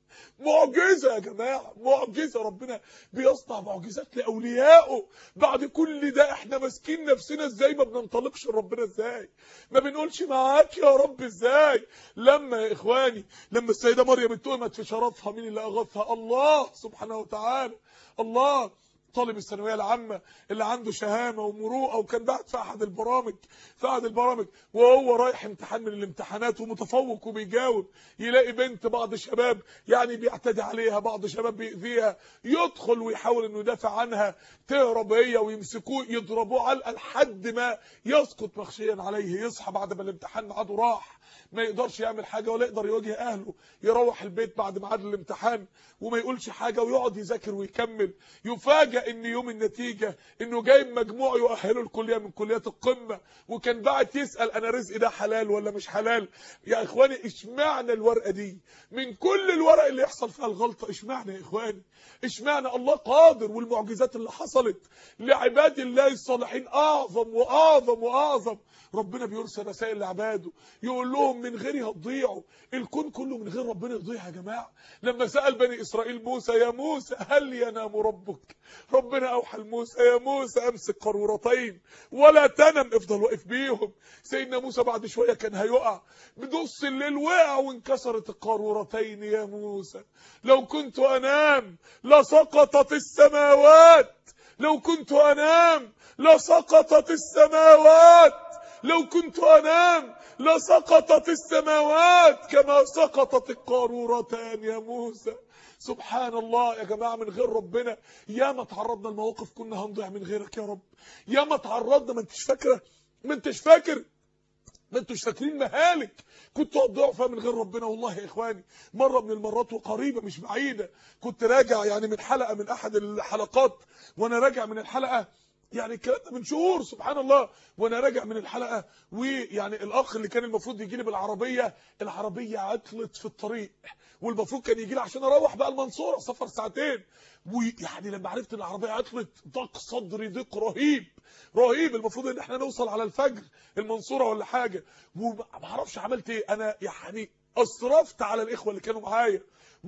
معجزة يا جماعة معجزة ربنا بيصنع معجزات لأوليائه بعد كل ده احنا ماسكين نفسنا ازاي ما بننطلقش لربنا ازاي ما بنقولش معاك يا رب ازاي لما يا اخواني لما السيدة مريم اتهمت في شرفها مين اللي اغثها الله سبحانه وتعالى الله طالب الثانويه العامه اللي عنده شهامه ومروءه وكان بعت في احد البرامج في احد البرامج وهو رايح امتحان من الامتحانات ومتفوق وبيجاوب يلاقي بنت بعض الشباب يعني بيعتدي عليها بعض الشباب بيأذيها يدخل ويحاول انه يدافع عنها تهرب هي ويمسكوه يضربوه علقه لحد ما يسقط مخشيا عليه يصحى بعد ما الامتحان ميعاده راح ما يقدرش يعمل حاجه ولا يقدر يواجه اهله يروح البيت بعد ميعاد الامتحان وما يقولش حاجه ويقعد يذاكر ويكمل يفاجئ ان يوم النتيجه انه جايب مجموع يؤهله الكليه من كليات القمه وكان بعت يسال انا رزقي ده حلال ولا مش حلال يا اخواني اشمعنى الورقه دي من كل الورق اللي يحصل فيها الغلطه اشمعنى يا اخواني اشمعنى الله قادر والمعجزات اللي حصلت لعباد الله الصالحين اعظم واعظم واعظم ربنا بيرسل رسائل لعباده يقول لهم من غيري هتضيعوا الكون كله من غير ربنا يضيع يا جماعه لما سال بني اسرائيل موسى يا موسى هل ينام ربك ربنا اوحى لموسى يا موسى امسك قارورتين ولا تنم افضل واقف بيهم سيدنا موسى بعد شويه كان هيقع بنص الليل وقع وانكسرت القارورتين يا موسى لو كنت انام لسقطت السماوات لو كنت انام لسقطت السماوات لو كنت انام لسقطت السماوات كما سقطت القارورتان يا موسى سبحان الله يا جماعه من غير ربنا يا ما تعرضنا لمواقف كنا هنضيع من غيرك يا رب يا ما تعرضنا ما انتش فاكره ما انتش فاكر ما انتوش فاكرين مهالك كنتوا هتضيعوا فيها من غير ربنا والله يا اخواني مره من المرات وقريبه مش بعيده كنت راجع يعني من حلقه من احد الحلقات وانا راجع من الحلقه يعني الكلام ده من شهور سبحان الله وانا راجع من الحلقه ويعني الاخ اللي كان المفروض يجي لي بالعربيه العربيه عطلت في الطريق والمفروض كان يجي لي عشان اروح بقى المنصوره سفر ساعتين ويعني لما عرفت ان العربيه عطلت ضاق صدري ضيق رهيب رهيب المفروض ان احنا نوصل على الفجر المنصوره ولا حاجه وما اعرفش عملت ايه انا يعني اسرفت على الاخوه اللي كانوا معايا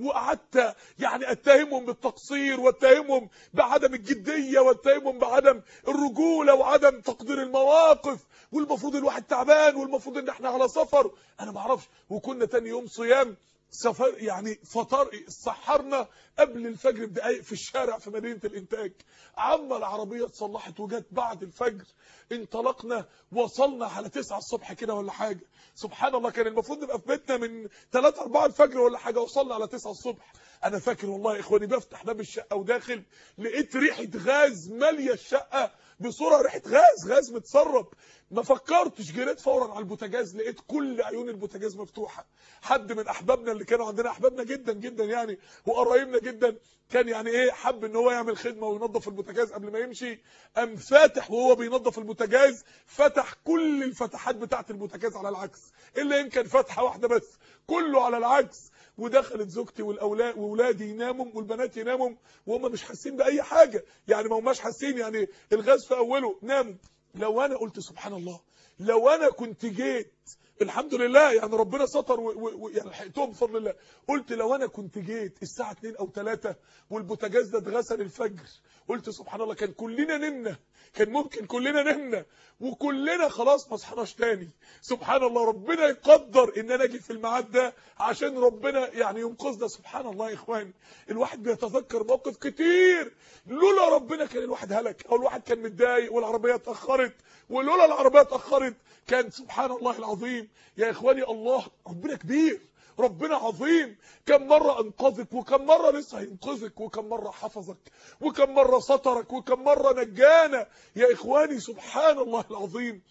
وقعدت يعني اتهمهم بالتقصير واتهمهم بعدم الجديه واتهمهم بعدم الرجوله وعدم تقدير المواقف والمفروض الواحد تعبان والمفروض ان احنا على سفر انا ما اعرفش وكنا تاني يوم صيام سفر يعني فطر سحرنا قبل الفجر بدقايق في الشارع في مدينة الإنتاج عما العربية اتصلحت وجت بعد الفجر انطلقنا وصلنا على 9 الصبح كده ولا حاجة سبحان الله كان المفروض نبقى في بيتنا من 3 4 الفجر ولا حاجة وصلنا على 9 الصبح انا فاكر والله يا اخواني بفتح باب الشقة وداخل لقيت ريحة غاز مالية الشقة بصورة ريحة غاز غاز متسرب ما فكرتش جريت فورا على البوتاجاز لقيت كل عيون البوتاجاز مفتوحه حد من احبابنا اللي كانوا عندنا احبابنا جدا جدا يعني وقرايبنا جدا كان يعني ايه حب ان هو يعمل خدمه وينظف البوتاجاز قبل ما يمشي قام فاتح وهو بينظف البوتاجاز فتح كل الفتحات بتاعه البوتاجاز على العكس الا يمكن فتحه واحده بس كله على العكس ودخلت زوجتي والاولاد واولادي يناموا والبنات يناموا وهم مش حاسين باي حاجه يعني ما هماش حاسين يعني الغاز في اوله ناموا لو انا قلت سبحان الله لو انا كنت جيت الحمد لله يعني ربنا ستر ويعني لحقتهم بفضل الله قلت لو انا كنت جيت الساعه 2 او 3 والبوتاجاز ده اتغسل الفجر قلت سبحان الله كان كلنا نمنا كان ممكن كلنا نمنا وكلنا خلاص ما صحناش تاني سبحان الله ربنا يقدر ان انا اجي في الميعاد ده عشان ربنا يعني ينقذنا سبحان الله يا اخواني الواحد بيتذكر موقف كتير لولا ربنا كان الواحد هلك او الواحد كان متضايق والعربيه اتاخرت ولولا العربيه اتاخرت كان سبحان الله العظيم يا اخواني الله ربنا كبير ربنا عظيم كم مرة انقذك وكم مرة لسه هينقذك وكم مرة حفظك وكم مرة سترك وكم مرة نجانا يا اخواني سبحان الله العظيم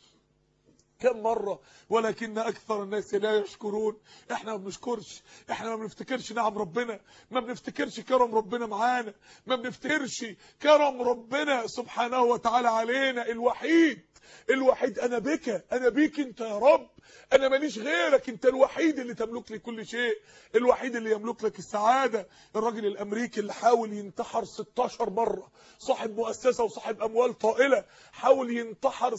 كم مرة ولكن أكثر الناس لا يشكرون احنا ما بنشكرش احنا ما بنفتكرش نعم ربنا ما بنفتكرش كرم ربنا معانا ما بنفتكرش كرم ربنا سبحانه وتعالى علينا الوحيد الوحيد انا بك انا بيك انت يا رب انا ماليش غيرك انت الوحيد اللي تملك لي كل شيء الوحيد اللي يملك لك السعادة الراجل الامريكي اللي حاول ينتحر 16 مرة صاحب مؤسسة وصاحب اموال طائلة حاول ينتحر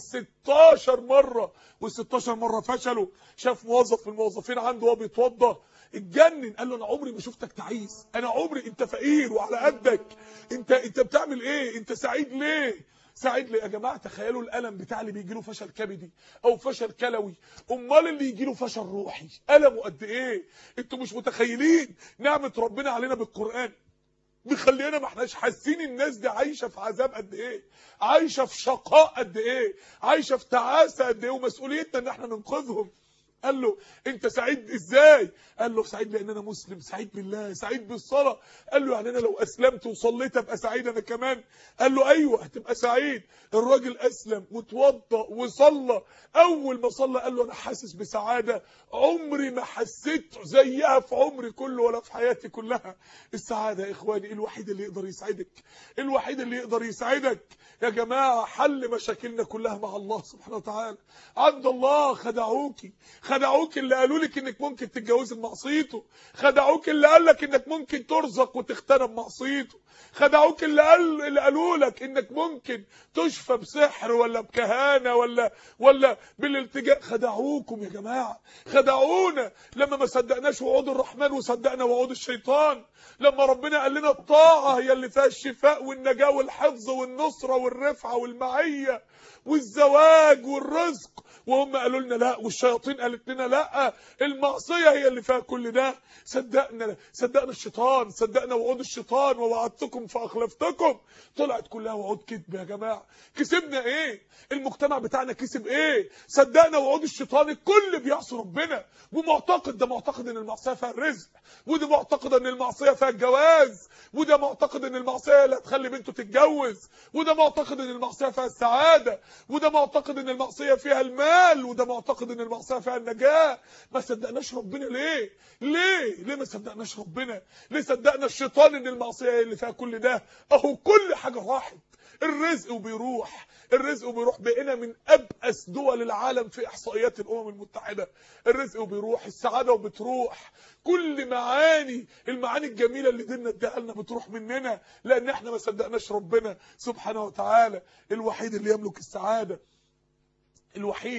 16 مرة وال16 مرة فشلوا شاف موظف من الموظفين عنده وهو بيتوضى اتجنن قال له انا عمري ما شفتك تعيس انا عمري انت فقير وعلى قدك انت انت بتعمل ايه انت سعيد ليه سعيد لي يا جماعه تخيلوا الالم بتاع اللي بيجي له فشل كبدي او فشل كلوي امال اللي يجي له فشل روحي المه قد ايه انتوا مش متخيلين نعمه ربنا علينا بالقران مخلينا ما احناش حاسين الناس دي عايشه في عذاب قد ايه عايشه في شقاء قد ايه عايشه في تعاسه قد ايه ومسؤوليتنا ان احنا ننقذهم قال له انت سعيد ازاي قال له سعيد لان انا مسلم سعيد بالله سعيد بالصلاه قال له يعني انا لو اسلمت وصليت ابقى سعيد انا كمان قال له ايوه هتبقى سعيد الراجل اسلم وتوضى وصلى اول ما صلى قال له انا حاسس بسعاده عمري ما حسيت زيها في عمري كله ولا في حياتي كلها السعاده يا اخواني الوحيد اللي يقدر يسعدك الوحيد اللي يقدر يسعدك يا جماعه حل مشاكلنا كلها مع الله سبحانه وتعالى عند الله خدعوكي خدعوك اللي قالوا لك انك ممكن تتجوزي بمعصيته خدعوك اللي قال لك انك ممكن ترزق وتختنى بمعصيته خدعوك اللي قال اللي قالوا لك انك ممكن تشفى بسحر ولا بكهانه ولا ولا بالالتجاء خدعوكم يا جماعه خدعونا لما ما صدقناش وعود الرحمن وصدقنا وعود الشيطان لما ربنا قال لنا الطاعه هي اللي فيها الشفاء والنجاه والحفظ والنصره والرفعه والمعيه والزواج والرزق وهم قالوا لنا لا والشياطين قالت لنا لا المعصيه هي اللي فيها كل ده صدقنا صدقنا الشيطان صدقنا وعود الشيطان ووعدتكم فاخلفتكم طلعت كلها وعود كذب يا جماعه كسبنا ايه المجتمع بتاعنا كسب ايه صدقنا وعود الشيطان الكل بيعصي ربنا ومعتقد ده معتقد ان المعصيه فيها الرزق وده معتقد ان المعصيه فيها الجواز وده معتقد ان المعصيه اللي هتخلي بنته تتجوز وده معتقد ان المعصيه فيها السعاده وده معتقد ان المعصيه فيها المال وده معتقد ان المعصيه فيها النجاه ما صدقناش ربنا ليه ليه ليه ما صدقناش ربنا ليه صدقنا الشيطان ان المعصيه هي اللي فيها كل ده اهو كل حاجه راحت الرزق وبيروح الرزق وبيروح بقينا من ابأس دول العالم في احصائيات الامم المتحده الرزق وبيروح السعاده وبتروح كل معاني المعاني الجميله اللي ديننا اداها لنا بتروح مننا لان احنا ما صدقناش ربنا سبحانه وتعالى الوحيد اللي يملك السعاده الوحيد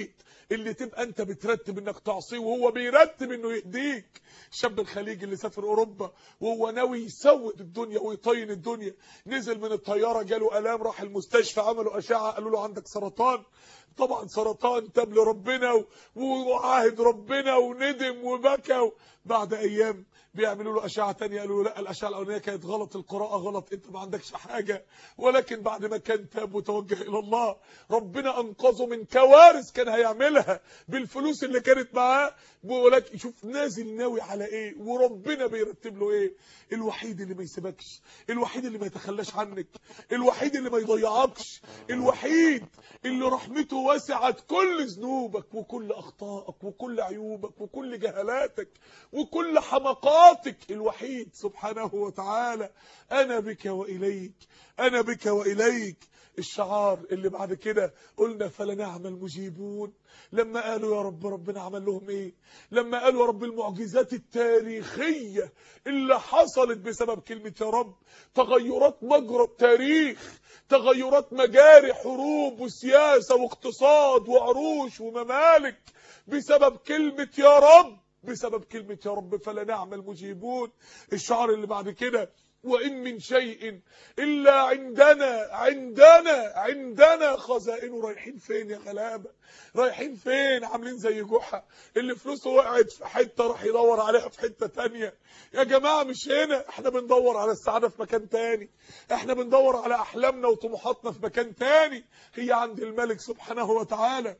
اللي تبقى انت بترتب انك تعصيه وهو بيرتب انه يهديك الشاب الخليجي اللي سافر اوروبا وهو ناوي يسود الدنيا ويطين الدنيا نزل من الطياره جاله الام راح المستشفى عملوا اشعه قالوا له عندك سرطان طبعا سرطان تاب لربنا و- وعاهد ربنا وندم وبكى بعد ايام بيعملوا له اشعه تانية قالوا له لا الاشعه الاولانيه كانت غلط القراءه غلط انت ما عندكش حاجه ولكن بعد ما كان تاب وتوجه الى الله ربنا انقذه من كوارث كان هيعملها بالفلوس اللي كانت معاه ولكن شوف نازل ناوي على ايه وربنا بيرتب له ايه الوحيد اللي ما يسيبكش الوحيد اللي ما يتخلاش عنك الوحيد اللي ما يضيعكش الوحيد اللي رحمته وسعت كل ذنوبك وكل اخطائك وكل عيوبك وكل جهالاتك وكل حمقاتك الوحيد سبحانه وتعالى انا بك واليك انا بك واليك الشعار اللي بعد كده قلنا فلنعم المجيبون لما قالوا يا رب ربنا عمل لهم ايه لما قالوا يا رب المعجزات التاريخية اللي حصلت بسبب كلمة يا رب تغيرات مجرى التاريخ تغيرات مجاري حروب وسياسة واقتصاد وعروش وممالك بسبب كلمة يا رب بسبب كلمة يا رب فلنعم المجيبون الشعار اللي بعد كده وإن من شيء إلا عندنا عندنا عندنا خزائنه رايحين فين يا غلابة رايحين فين عاملين زي جحا اللي فلوسه وقعت في حتة راح يدور عليها في حتة تانية يا جماعة مش هنا احنا بندور على السعادة في مكان تاني احنا بندور على أحلامنا وطموحاتنا في مكان تاني هي عند الملك سبحانه وتعالى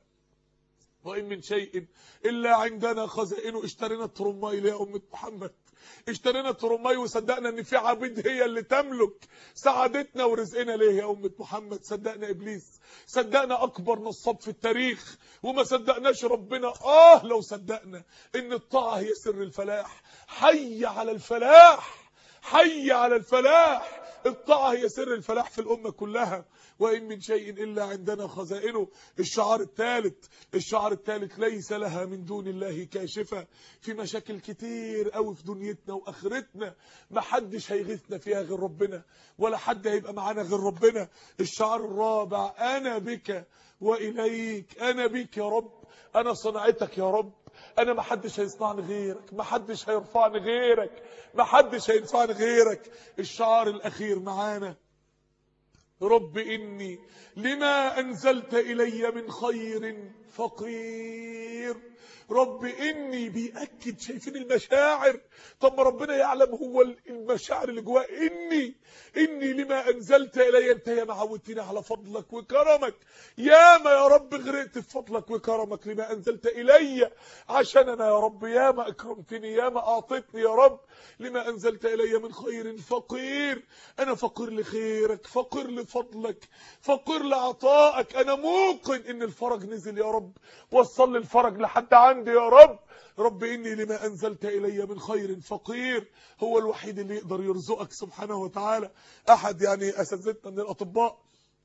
وإن من شيء إلا عندنا خزائنه اشترينا الترماي يا أمة محمد اشترينا الترماي وصدقنا ان في عبيد هي اللي تملك سعادتنا ورزقنا ليه يا أمة محمد صدقنا إبليس صدقنا أكبر نصاب في التاريخ وما صدقناش ربنا آه لو صدقنا إن الطاعة هي سر الفلاح حي على الفلاح حي على الفلاح الطاعة هي سر الفلاح في الأمة كلها وإن من شيء إلا عندنا خزائنه الشعار الثالث الشعار الثالث ليس لها من دون الله كاشفة في مشاكل كتير قوي في دنيتنا وآخرتنا ما حدش هيغيثنا فيها غير ربنا ولا حد هيبقى معانا غير ربنا الشعار الرابع أنا بك وإليك أنا بك يا رب أنا صنعتك يا رب انا ما حدش هيصنعني غيرك ما حدش هيرفعني غيرك ما حدش هينفعني غيرك الشعار الاخير معانا رب اني لما انزلت الي من خير فقير رب اني بيأكد شايفين المشاعر طب ما ربنا يعلم هو المشاعر اللي جواه اني اني لما انزلت الي انت يا معودتني على فضلك وكرمك يا ما يا رب غرقت في فضلك وكرمك لما انزلت الي عشان انا يا رب يا ما اكرمتني يا ما اعطيتني يا رب لما انزلت الي من خير فقير انا فقير لخيرك فقير لفضلك فقير لعطائك انا موقن ان الفرج نزل يا رب وصل لي الفرج لحد عندي يا رب رب إني لما أنزلت إلي من خير فقير هو الوحيد اللي يقدر يرزقك سبحانه وتعالى أحد يعني أساتذتنا من الأطباء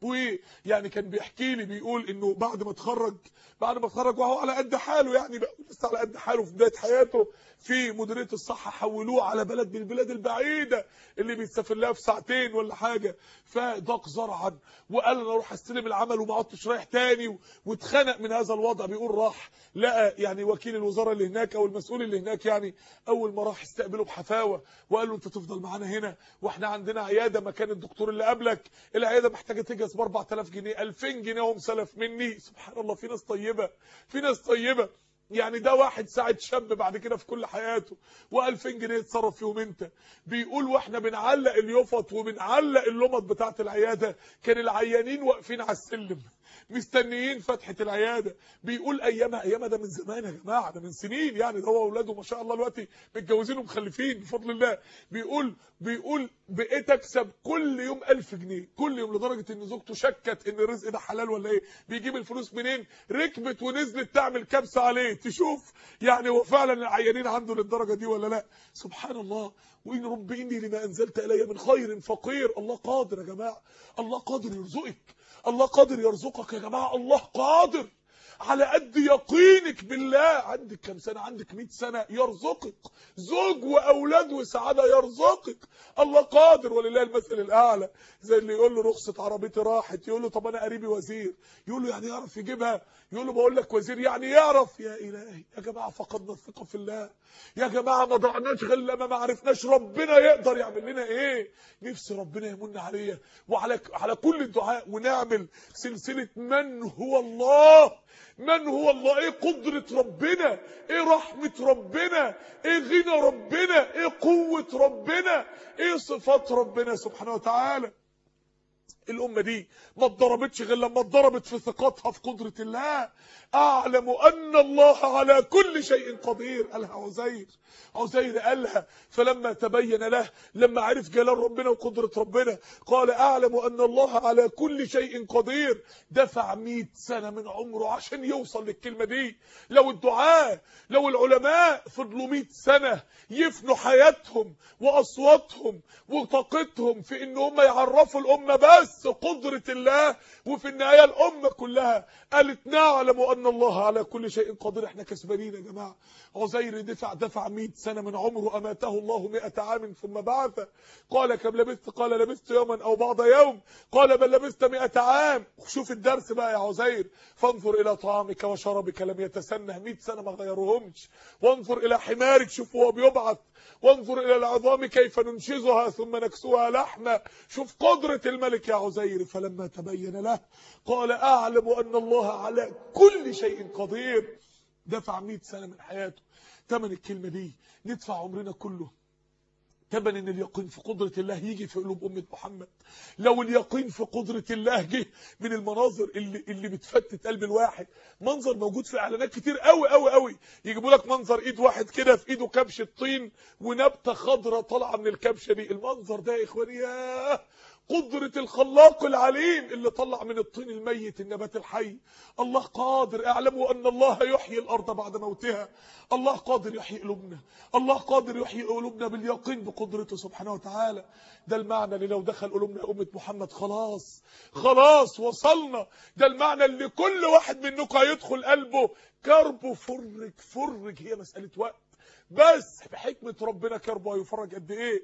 ويعني كان بيحكي لي بيقول انه بعد ما اتخرج بعد ما اتخرج وهو على قد حاله يعني بقى لسه على قد حاله في بدايه حياته في مديريه الصحه حولوه على بلد من البلاد البعيده اللي بيسافر لها في ساعتين ولا حاجه فضاق زرعا وقال انا اروح استلم العمل وما عدتش رايح تاني واتخنق من هذا الوضع بيقول راح لقى يعني وكيل الوزاره اللي هناك او المسؤول اللي هناك يعني اول ما راح استقبله بحفاوه وقال له انت تفضل معانا هنا واحنا عندنا عياده مكان الدكتور اللي قبلك العياده محتاجه تجهز ب 4000 جنيه 2000 جنيه هم سلف مني سبحان الله في ناس طيبه في ناس طيبه يعني ده واحد ساعد شاب بعد كده في كل حياته و2000 جنيه يتصرف فيهم انت بيقول واحنا بنعلق اليفط وبنعلق اللمط بتاعه العياده كان العيانين واقفين على السلم مستنيين فتحة العيادة بيقول ايامها ايامها ده من زمان يا جماعة ده من سنين يعني ده هو واولاده ما شاء الله دلوقتي متجوزين ومخلفين بفضل الله بيقول بيقول بقيت اكسب كل يوم 1000 جنيه كل يوم لدرجة ان زوجته شكت ان الرزق ده حلال ولا ايه بيجيب الفلوس منين ركبت ونزلت تعمل كبسة عليه تشوف يعني هو فعلا العيانين عنده للدرجة دي ولا لا سبحان الله وإن رب إني لما أنزلت إلي من خير فقير الله قادر يا جماعة الله قادر يرزقك الله قادر يرزقك يا جماعة الله قادر على قد يقينك بالله عندك كم سنة عندك 100 سنة يرزقك زوج وأولاد وسعادة يرزقك الله قادر ولله المثل الأعلى زي اللي يقول له رخصة عربيتي راحت يقول له طب أنا قريبي وزير يقول له يعني يعرف يجيبها يقول له بقول لك وزير يعني يعرف يا الهي يا جماعه فقدنا الثقه في الله يا جماعه ما ضعناش غير لما ما عرفناش ربنا يقدر يعمل لنا ايه نفسي ربنا يمن عليا وعلى على كل الدعاء ونعمل سلسله من هو الله من هو الله ايه قدرة ربنا ايه رحمة ربنا ايه غنى ربنا ايه قوة ربنا ايه صفات ربنا سبحانه وتعالى الأمة دي ما اتضربتش غير لما اتضربت في ثقتها في قدرة الله أعلم أن الله على كل شيء قدير قالها عزير عزير قالها فلما تبين له لما عرف جلال ربنا وقدرة ربنا قال أعلم أن الله على كل شيء قدير دفع مئة سنة من عمره عشان يوصل للكلمة دي لو الدعاء لو العلماء فضلوا مئة سنة يفنوا حياتهم وأصواتهم وطاقتهم في إن هم يعرفوا الأمة بس قدرة الله وفي النهاية الأمة كلها قالت نعلم أن الله على كل شيء قدير احنا كسبانين يا جماعة عزير دفع دفع 100 سنة من عمره أماته الله 100 عام ثم بعث قال كم لبثت قال لبثت يوما أو بعض يوم قال بل لبثت 100 عام شوف الدرس بقى يا عزير فانظر إلى طعامك وشرابك لم يتسنه 100 سنة ما غيرهمش وانظر إلى حمارك شوف هو بيبعث وانظر إلى العظام كيف ننشزها ثم نكسوها لحمة شوف قدرة الملك يا عزير فلما تبين له قال أعلم أن الله على كل شيء قدير دفع 100 سنة من حياته تمن الكلمة دي ندفع عمرنا كله تمن ان اليقين في قدرة الله يجي في قلوب أمة محمد لو اليقين في قدرة الله جه من المناظر اللي, اللي بتفتت قلب الواحد منظر موجود في اعلانات كتير قوي قوي قوي يجيبوا لك منظر ايد واحد كده في ايده كبشة طين ونبتة خضراء طالعة من الكبشة دي المنظر ده يا اخواني ياه قدرة الخلاق العليم اللي طلع من الطين الميت النبات الحي الله قادر اعلموا ان الله يحيي الارض بعد موتها الله قادر يحيي قلوبنا الله قادر يحيي قلوبنا باليقين بقدرته سبحانه وتعالى ده المعنى اللي لو دخل قلوبنا أمة محمد خلاص خلاص وصلنا ده المعنى اللي كل واحد منكم هيدخل قلبه كربه فرج فرج هي مسألة وقت بس بحكمة ربنا كربه هيفرج قد ايه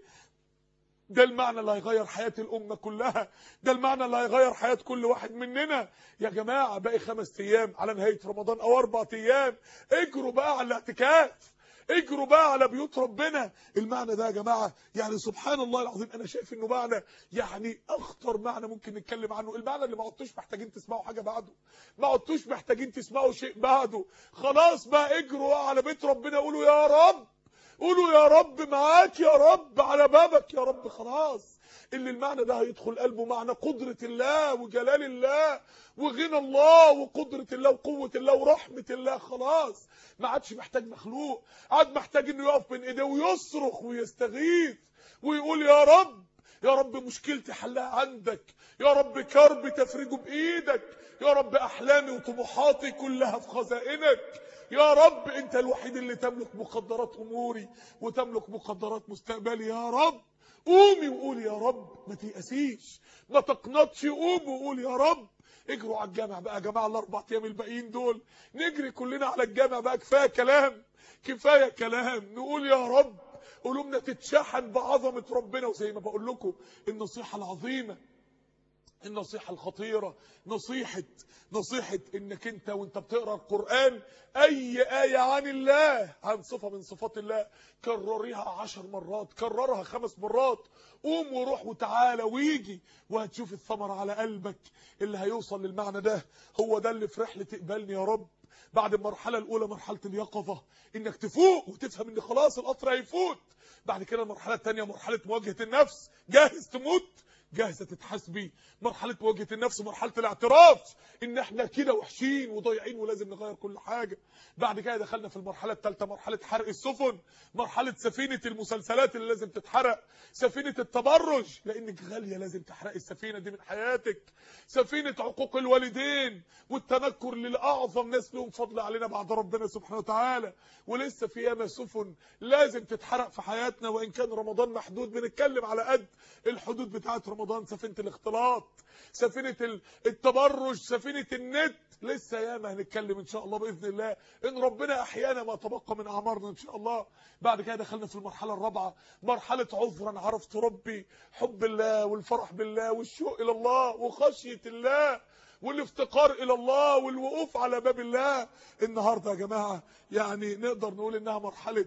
ده المعنى اللي هيغير حياة الأمة كلها ده المعنى اللي هيغير حياة كل واحد مننا يا جماعة باقي خمس أيام على نهاية رمضان أو أربع أيام اجروا بقى على الاعتكاف اجروا بقى على بيوت ربنا المعنى ده يا جماعة يعني سبحان الله العظيم أنا شايف إنه معنى يعني أخطر معنى ممكن نتكلم عنه المعنى اللي ما عدتوش محتاجين تسمعوا حاجة بعده ما عدتوش محتاجين تسمعوا شيء بعده خلاص بقى اجروا على بيت ربنا قولوا يا رب قولوا يا رب معاك يا رب على بابك يا رب خلاص اللي المعنى ده هيدخل قلبه معنى قدرة الله وجلال الله وغنى الله وقدرة الله وقوة الله ورحمة الله خلاص ما عادش محتاج مخلوق عاد محتاج انه يقف بين ايديه ويصرخ ويستغيث ويقول يا رب يا رب مشكلتي حلها عندك يا رب كربي تفرجه بايدك يا رب احلامي وطموحاتي كلها في خزائنك يا رب انت الوحيد اللي تملك مقدرات اموري وتملك مقدرات مستقبلي يا رب قومي وقولي يا رب ما تيأسيش ما تقنطش قوم وقول يا رب اجروا على الجامع بقى يا جماعه الاربع ايام الباقيين دول نجري كلنا على الجامع بقى كفايه كلام كفايه كلام نقول يا رب قلوبنا تتشحن بعظمه ربنا وزي ما بقول لكم النصيحه العظيمه النصيحة الخطيرة نصيحة نصيحة انك انت وانت بتقرأ القرآن اي آية عن الله عن صفة من صفات الله كرريها عشر مرات كررها خمس مرات قوم وروح وتعالى ويجي وهتشوف الثمرة على قلبك اللي هيوصل للمعنى ده هو ده اللي في رحلة اقبلني يا رب بعد المرحلة الاولى مرحلة اليقظة انك تفوق وتفهم ان خلاص القطر هيفوت بعد كده المرحلة الثانية مرحلة مواجهة النفس جاهز تموت جاهزة تتحاسبي مرحلة مواجهة النفس مرحلة الاعتراف ان احنا كده وحشين وضايعين ولازم نغير كل حاجة بعد كده دخلنا في المرحلة الثالثة مرحلة حرق السفن مرحلة سفينة المسلسلات اللي لازم تتحرق سفينة التبرج لانك غالية لازم تحرقي السفينة دي من حياتك سفينة عقوق الوالدين والتنكر للأعظم ناس لهم فضل علينا بعد ربنا سبحانه وتعالى ولسه في ياما سفن لازم تتحرق في حياتنا وإن كان رمضان محدود بنتكلم على قد الحدود بتاعت رمضان سفينة الاختلاط سفينة التبرج سفينة النت لسه ياما هنتكلم ان شاء الله باذن الله ان ربنا احيانا ما تبقى من اعمارنا ان شاء الله بعد كده دخلنا في المرحله الرابعه مرحله عذرا عرفت ربي حب الله والفرح بالله والشوق الى الله وخشيه الله والافتقار الى الله والوقوف على باب الله النهارده يا جماعه يعني نقدر نقول انها مرحله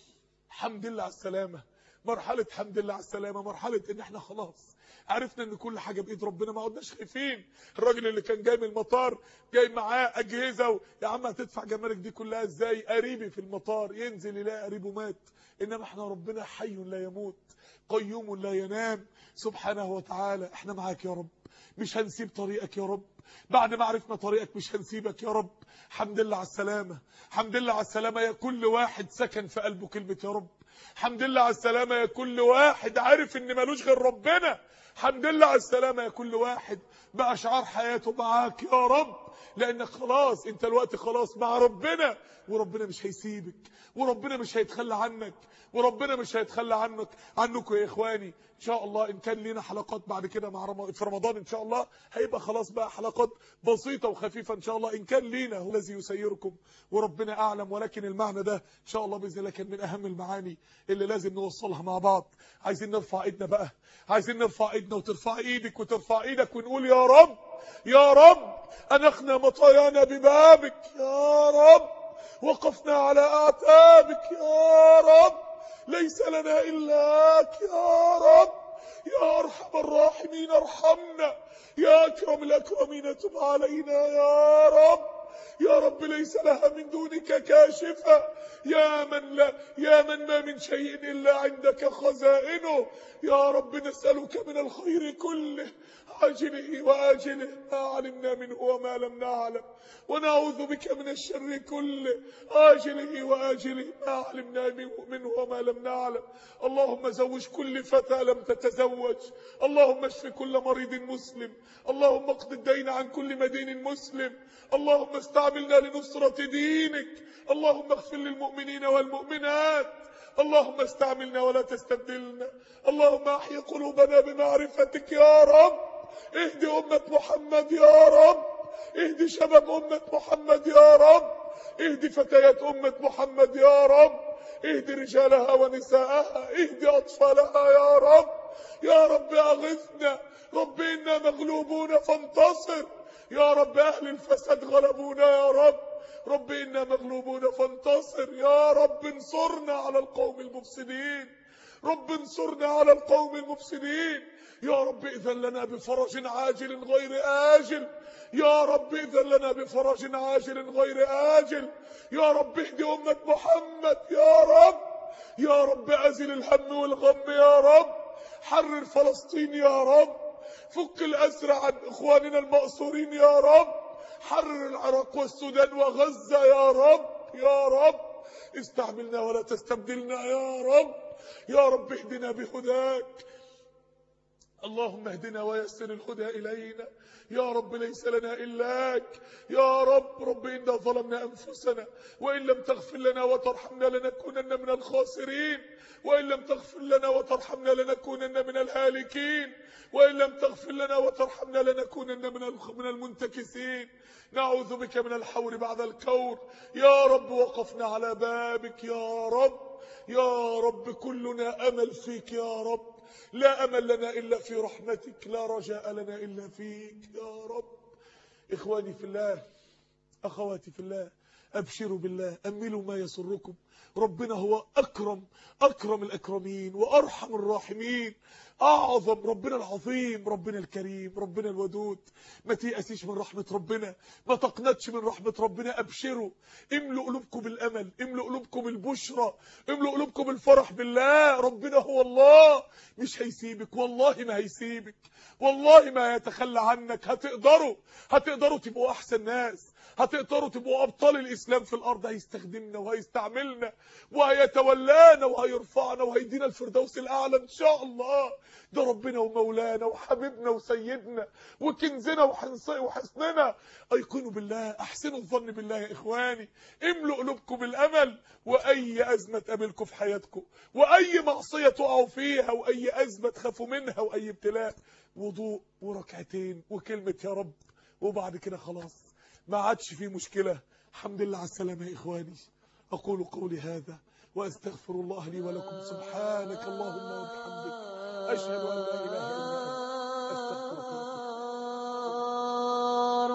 حمد لله على السلامه مرحله حمد لله على السلامه مرحله ان احنا خلاص عرفنا ان كل حاجه بايد ربنا ما عدناش خايفين الراجل اللي كان جاي من المطار جاي معاه اجهزه و... يا عم هتدفع جمارك دي كلها ازاي قريبي في المطار ينزل يلاقي قريبه مات انما احنا ربنا حي لا يموت قيوم لا ينام سبحانه وتعالى احنا معاك يا رب مش هنسيب طريقك يا رب بعد ما عرفنا طريقك مش هنسيبك يا رب حمد لله على السلامة حمد لله على السلامة يا كل واحد سكن في قلبه كلمة يا رب حمد لله على السلامة يا كل واحد عارف ان ملوش غير ربنا حمد لله على السلامة يا كل واحد بقى شعار حياته معاك يا رب لانك خلاص انت الوقت خلاص مع ربنا وربنا مش هيسيبك وربنا مش هيتخلى عنك وربنا مش هيتخلى عنك عنكم يا اخواني ان شاء الله ان كان لينا حلقات بعد كده مع رم... في رمضان ان شاء الله هيبقى خلاص بقى حلقات بسيطه وخفيفه ان شاء الله ان كان لينا هو الذي يسيركم وربنا اعلم ولكن المعنى ده ان شاء الله باذن الله كان من اهم المعاني اللي لازم نوصلها مع بعض عايزين نرفع ايدنا بقى عايزين نرفع ايدنا وترفع ايدك وترفع ايدك ونقول يا رب يا رب انخنا مطايانا ببابك يا رب وقفنا على اعتابك يا رب ليس لنا إلاك يا رب يا أرحم الراحمين ارحمنا يا أكرم الأكرمين تب علينا يا رب يا رب ليس لها من دونك كاشفة يا من لا يا من ما من شيء إلا عندك خزائنه يا رب نسألك من الخير كله عاجله وآجله ما علمنا منه وما لم نعلم ونعوذ بك من الشر كله آجله وآجله ما علمنا منه وما لم نعلم اللهم زوج كل فتى لم تتزوج اللهم اشف كل مريض مسلم اللهم اقض الدين عن كل مدين مسلم اللهم استعملنا لنصرة دينك اللهم اغفر للمؤمنين والمؤمنات اللهم استعملنا ولا تستبدلنا اللهم احي قلوبنا بمعرفتك يا رب اهدي أمة محمد يا رب اهدي شباب أمة محمد يا رب اهدي فتيات أمة محمد يا رب اهدي رجالها ونساءها اهدي أطفالها يا رب يا رب أغثنا رب إنا مغلوبون فانتصر يا رب أهل الفساد غلبونا يا رب رب إنا مغلوبون فانتصر يا رب انصرنا على القوم المفسدين رب انصرنا على القوم المفسدين يا رب إذن لنا بفرج عاجل غير آجل يا رب إذن لنا بفرج عاجل غير آجل يا رب اهدي أمة محمد يا رب يا رب أزل الهم والغم يا رب حرر فلسطين يا رب فك الأسر عن إخواننا المأسورين يا رب حرر العراق والسودان وغزة يا رب يا رب استعملنا ولا تستبدلنا يا رب يا رب اهدنا بهداك اللهم اهدنا ويسر الهدى إلينا يا رب ليس لنا إلاك يا رب رب إنا ظلمنا أنفسنا وإن لم تغفر لنا وترحمنا لنكونن من الخاسرين وإن لم تغفر لنا وترحمنا لنكونن من الهالكين وإن لم تغفر لنا وترحمنا لنكونن من من المنتكسين نعوذ بك من الحور بعد الكور يا رب وقفنا على بابك يا رب يا رب كلنا أمل فيك يا رب لا أمل لنا إلا في رحمتك لا رجاء لنا إلا فيك يا رب إخواني في الله أخواتي في الله أبشروا بالله أملوا ما يسركم ربنا هو أكرم أكرم الأكرمين وأرحم الراحمين أعظم ربنا العظيم ربنا الكريم ربنا الودود ما تيأسيش من رحمة ربنا ما تقنطش من رحمة ربنا أبشروا املوا قلوبكم بالأمل املوا قلوبكم بالبشرى املوا قلوبكم بالفرح بالله ربنا هو الله مش هيسيبك والله ما هيسيبك والله ما يتخلى عنك هتقدروا هتقدروا تبقوا أحسن ناس هتقدروا تبقوا أبطال الإسلام في الأرض هيستخدمنا وهيستعملنا وهيتولانا وهيرفعنا وهيدينا الفردوس الأعلى إن شاء الله ده ربنا ومولانا وحبيبنا وسيدنا وكنزنا وحسننا أيقنوا بالله أحسنوا الظن بالله يا إخواني املوا قلوبكم بالأمل وأي أزمة تقابلكم في حياتكم وأي معصية تقعوا فيها وأي أزمة تخافوا منها وأي ابتلاء وضوء وركعتين وكلمة يا رب وبعد كده خلاص ما عادش في مشكلة الحمد لله على السلامة يا إخواني أقول قولي هذا وأستغفر الله لي ولكم سبحانك اللهم وبحمدك أشهد أن لا إله إلا أنت أستغفرك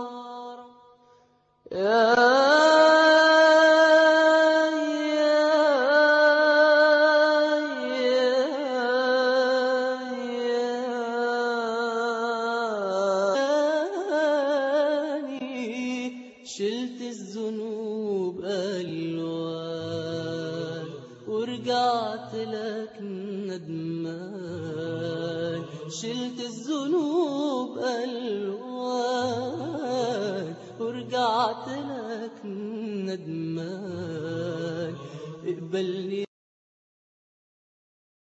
ورجعت لك ندمان شلت الذنوب ألوان ورجعت لك ندمان اقبلني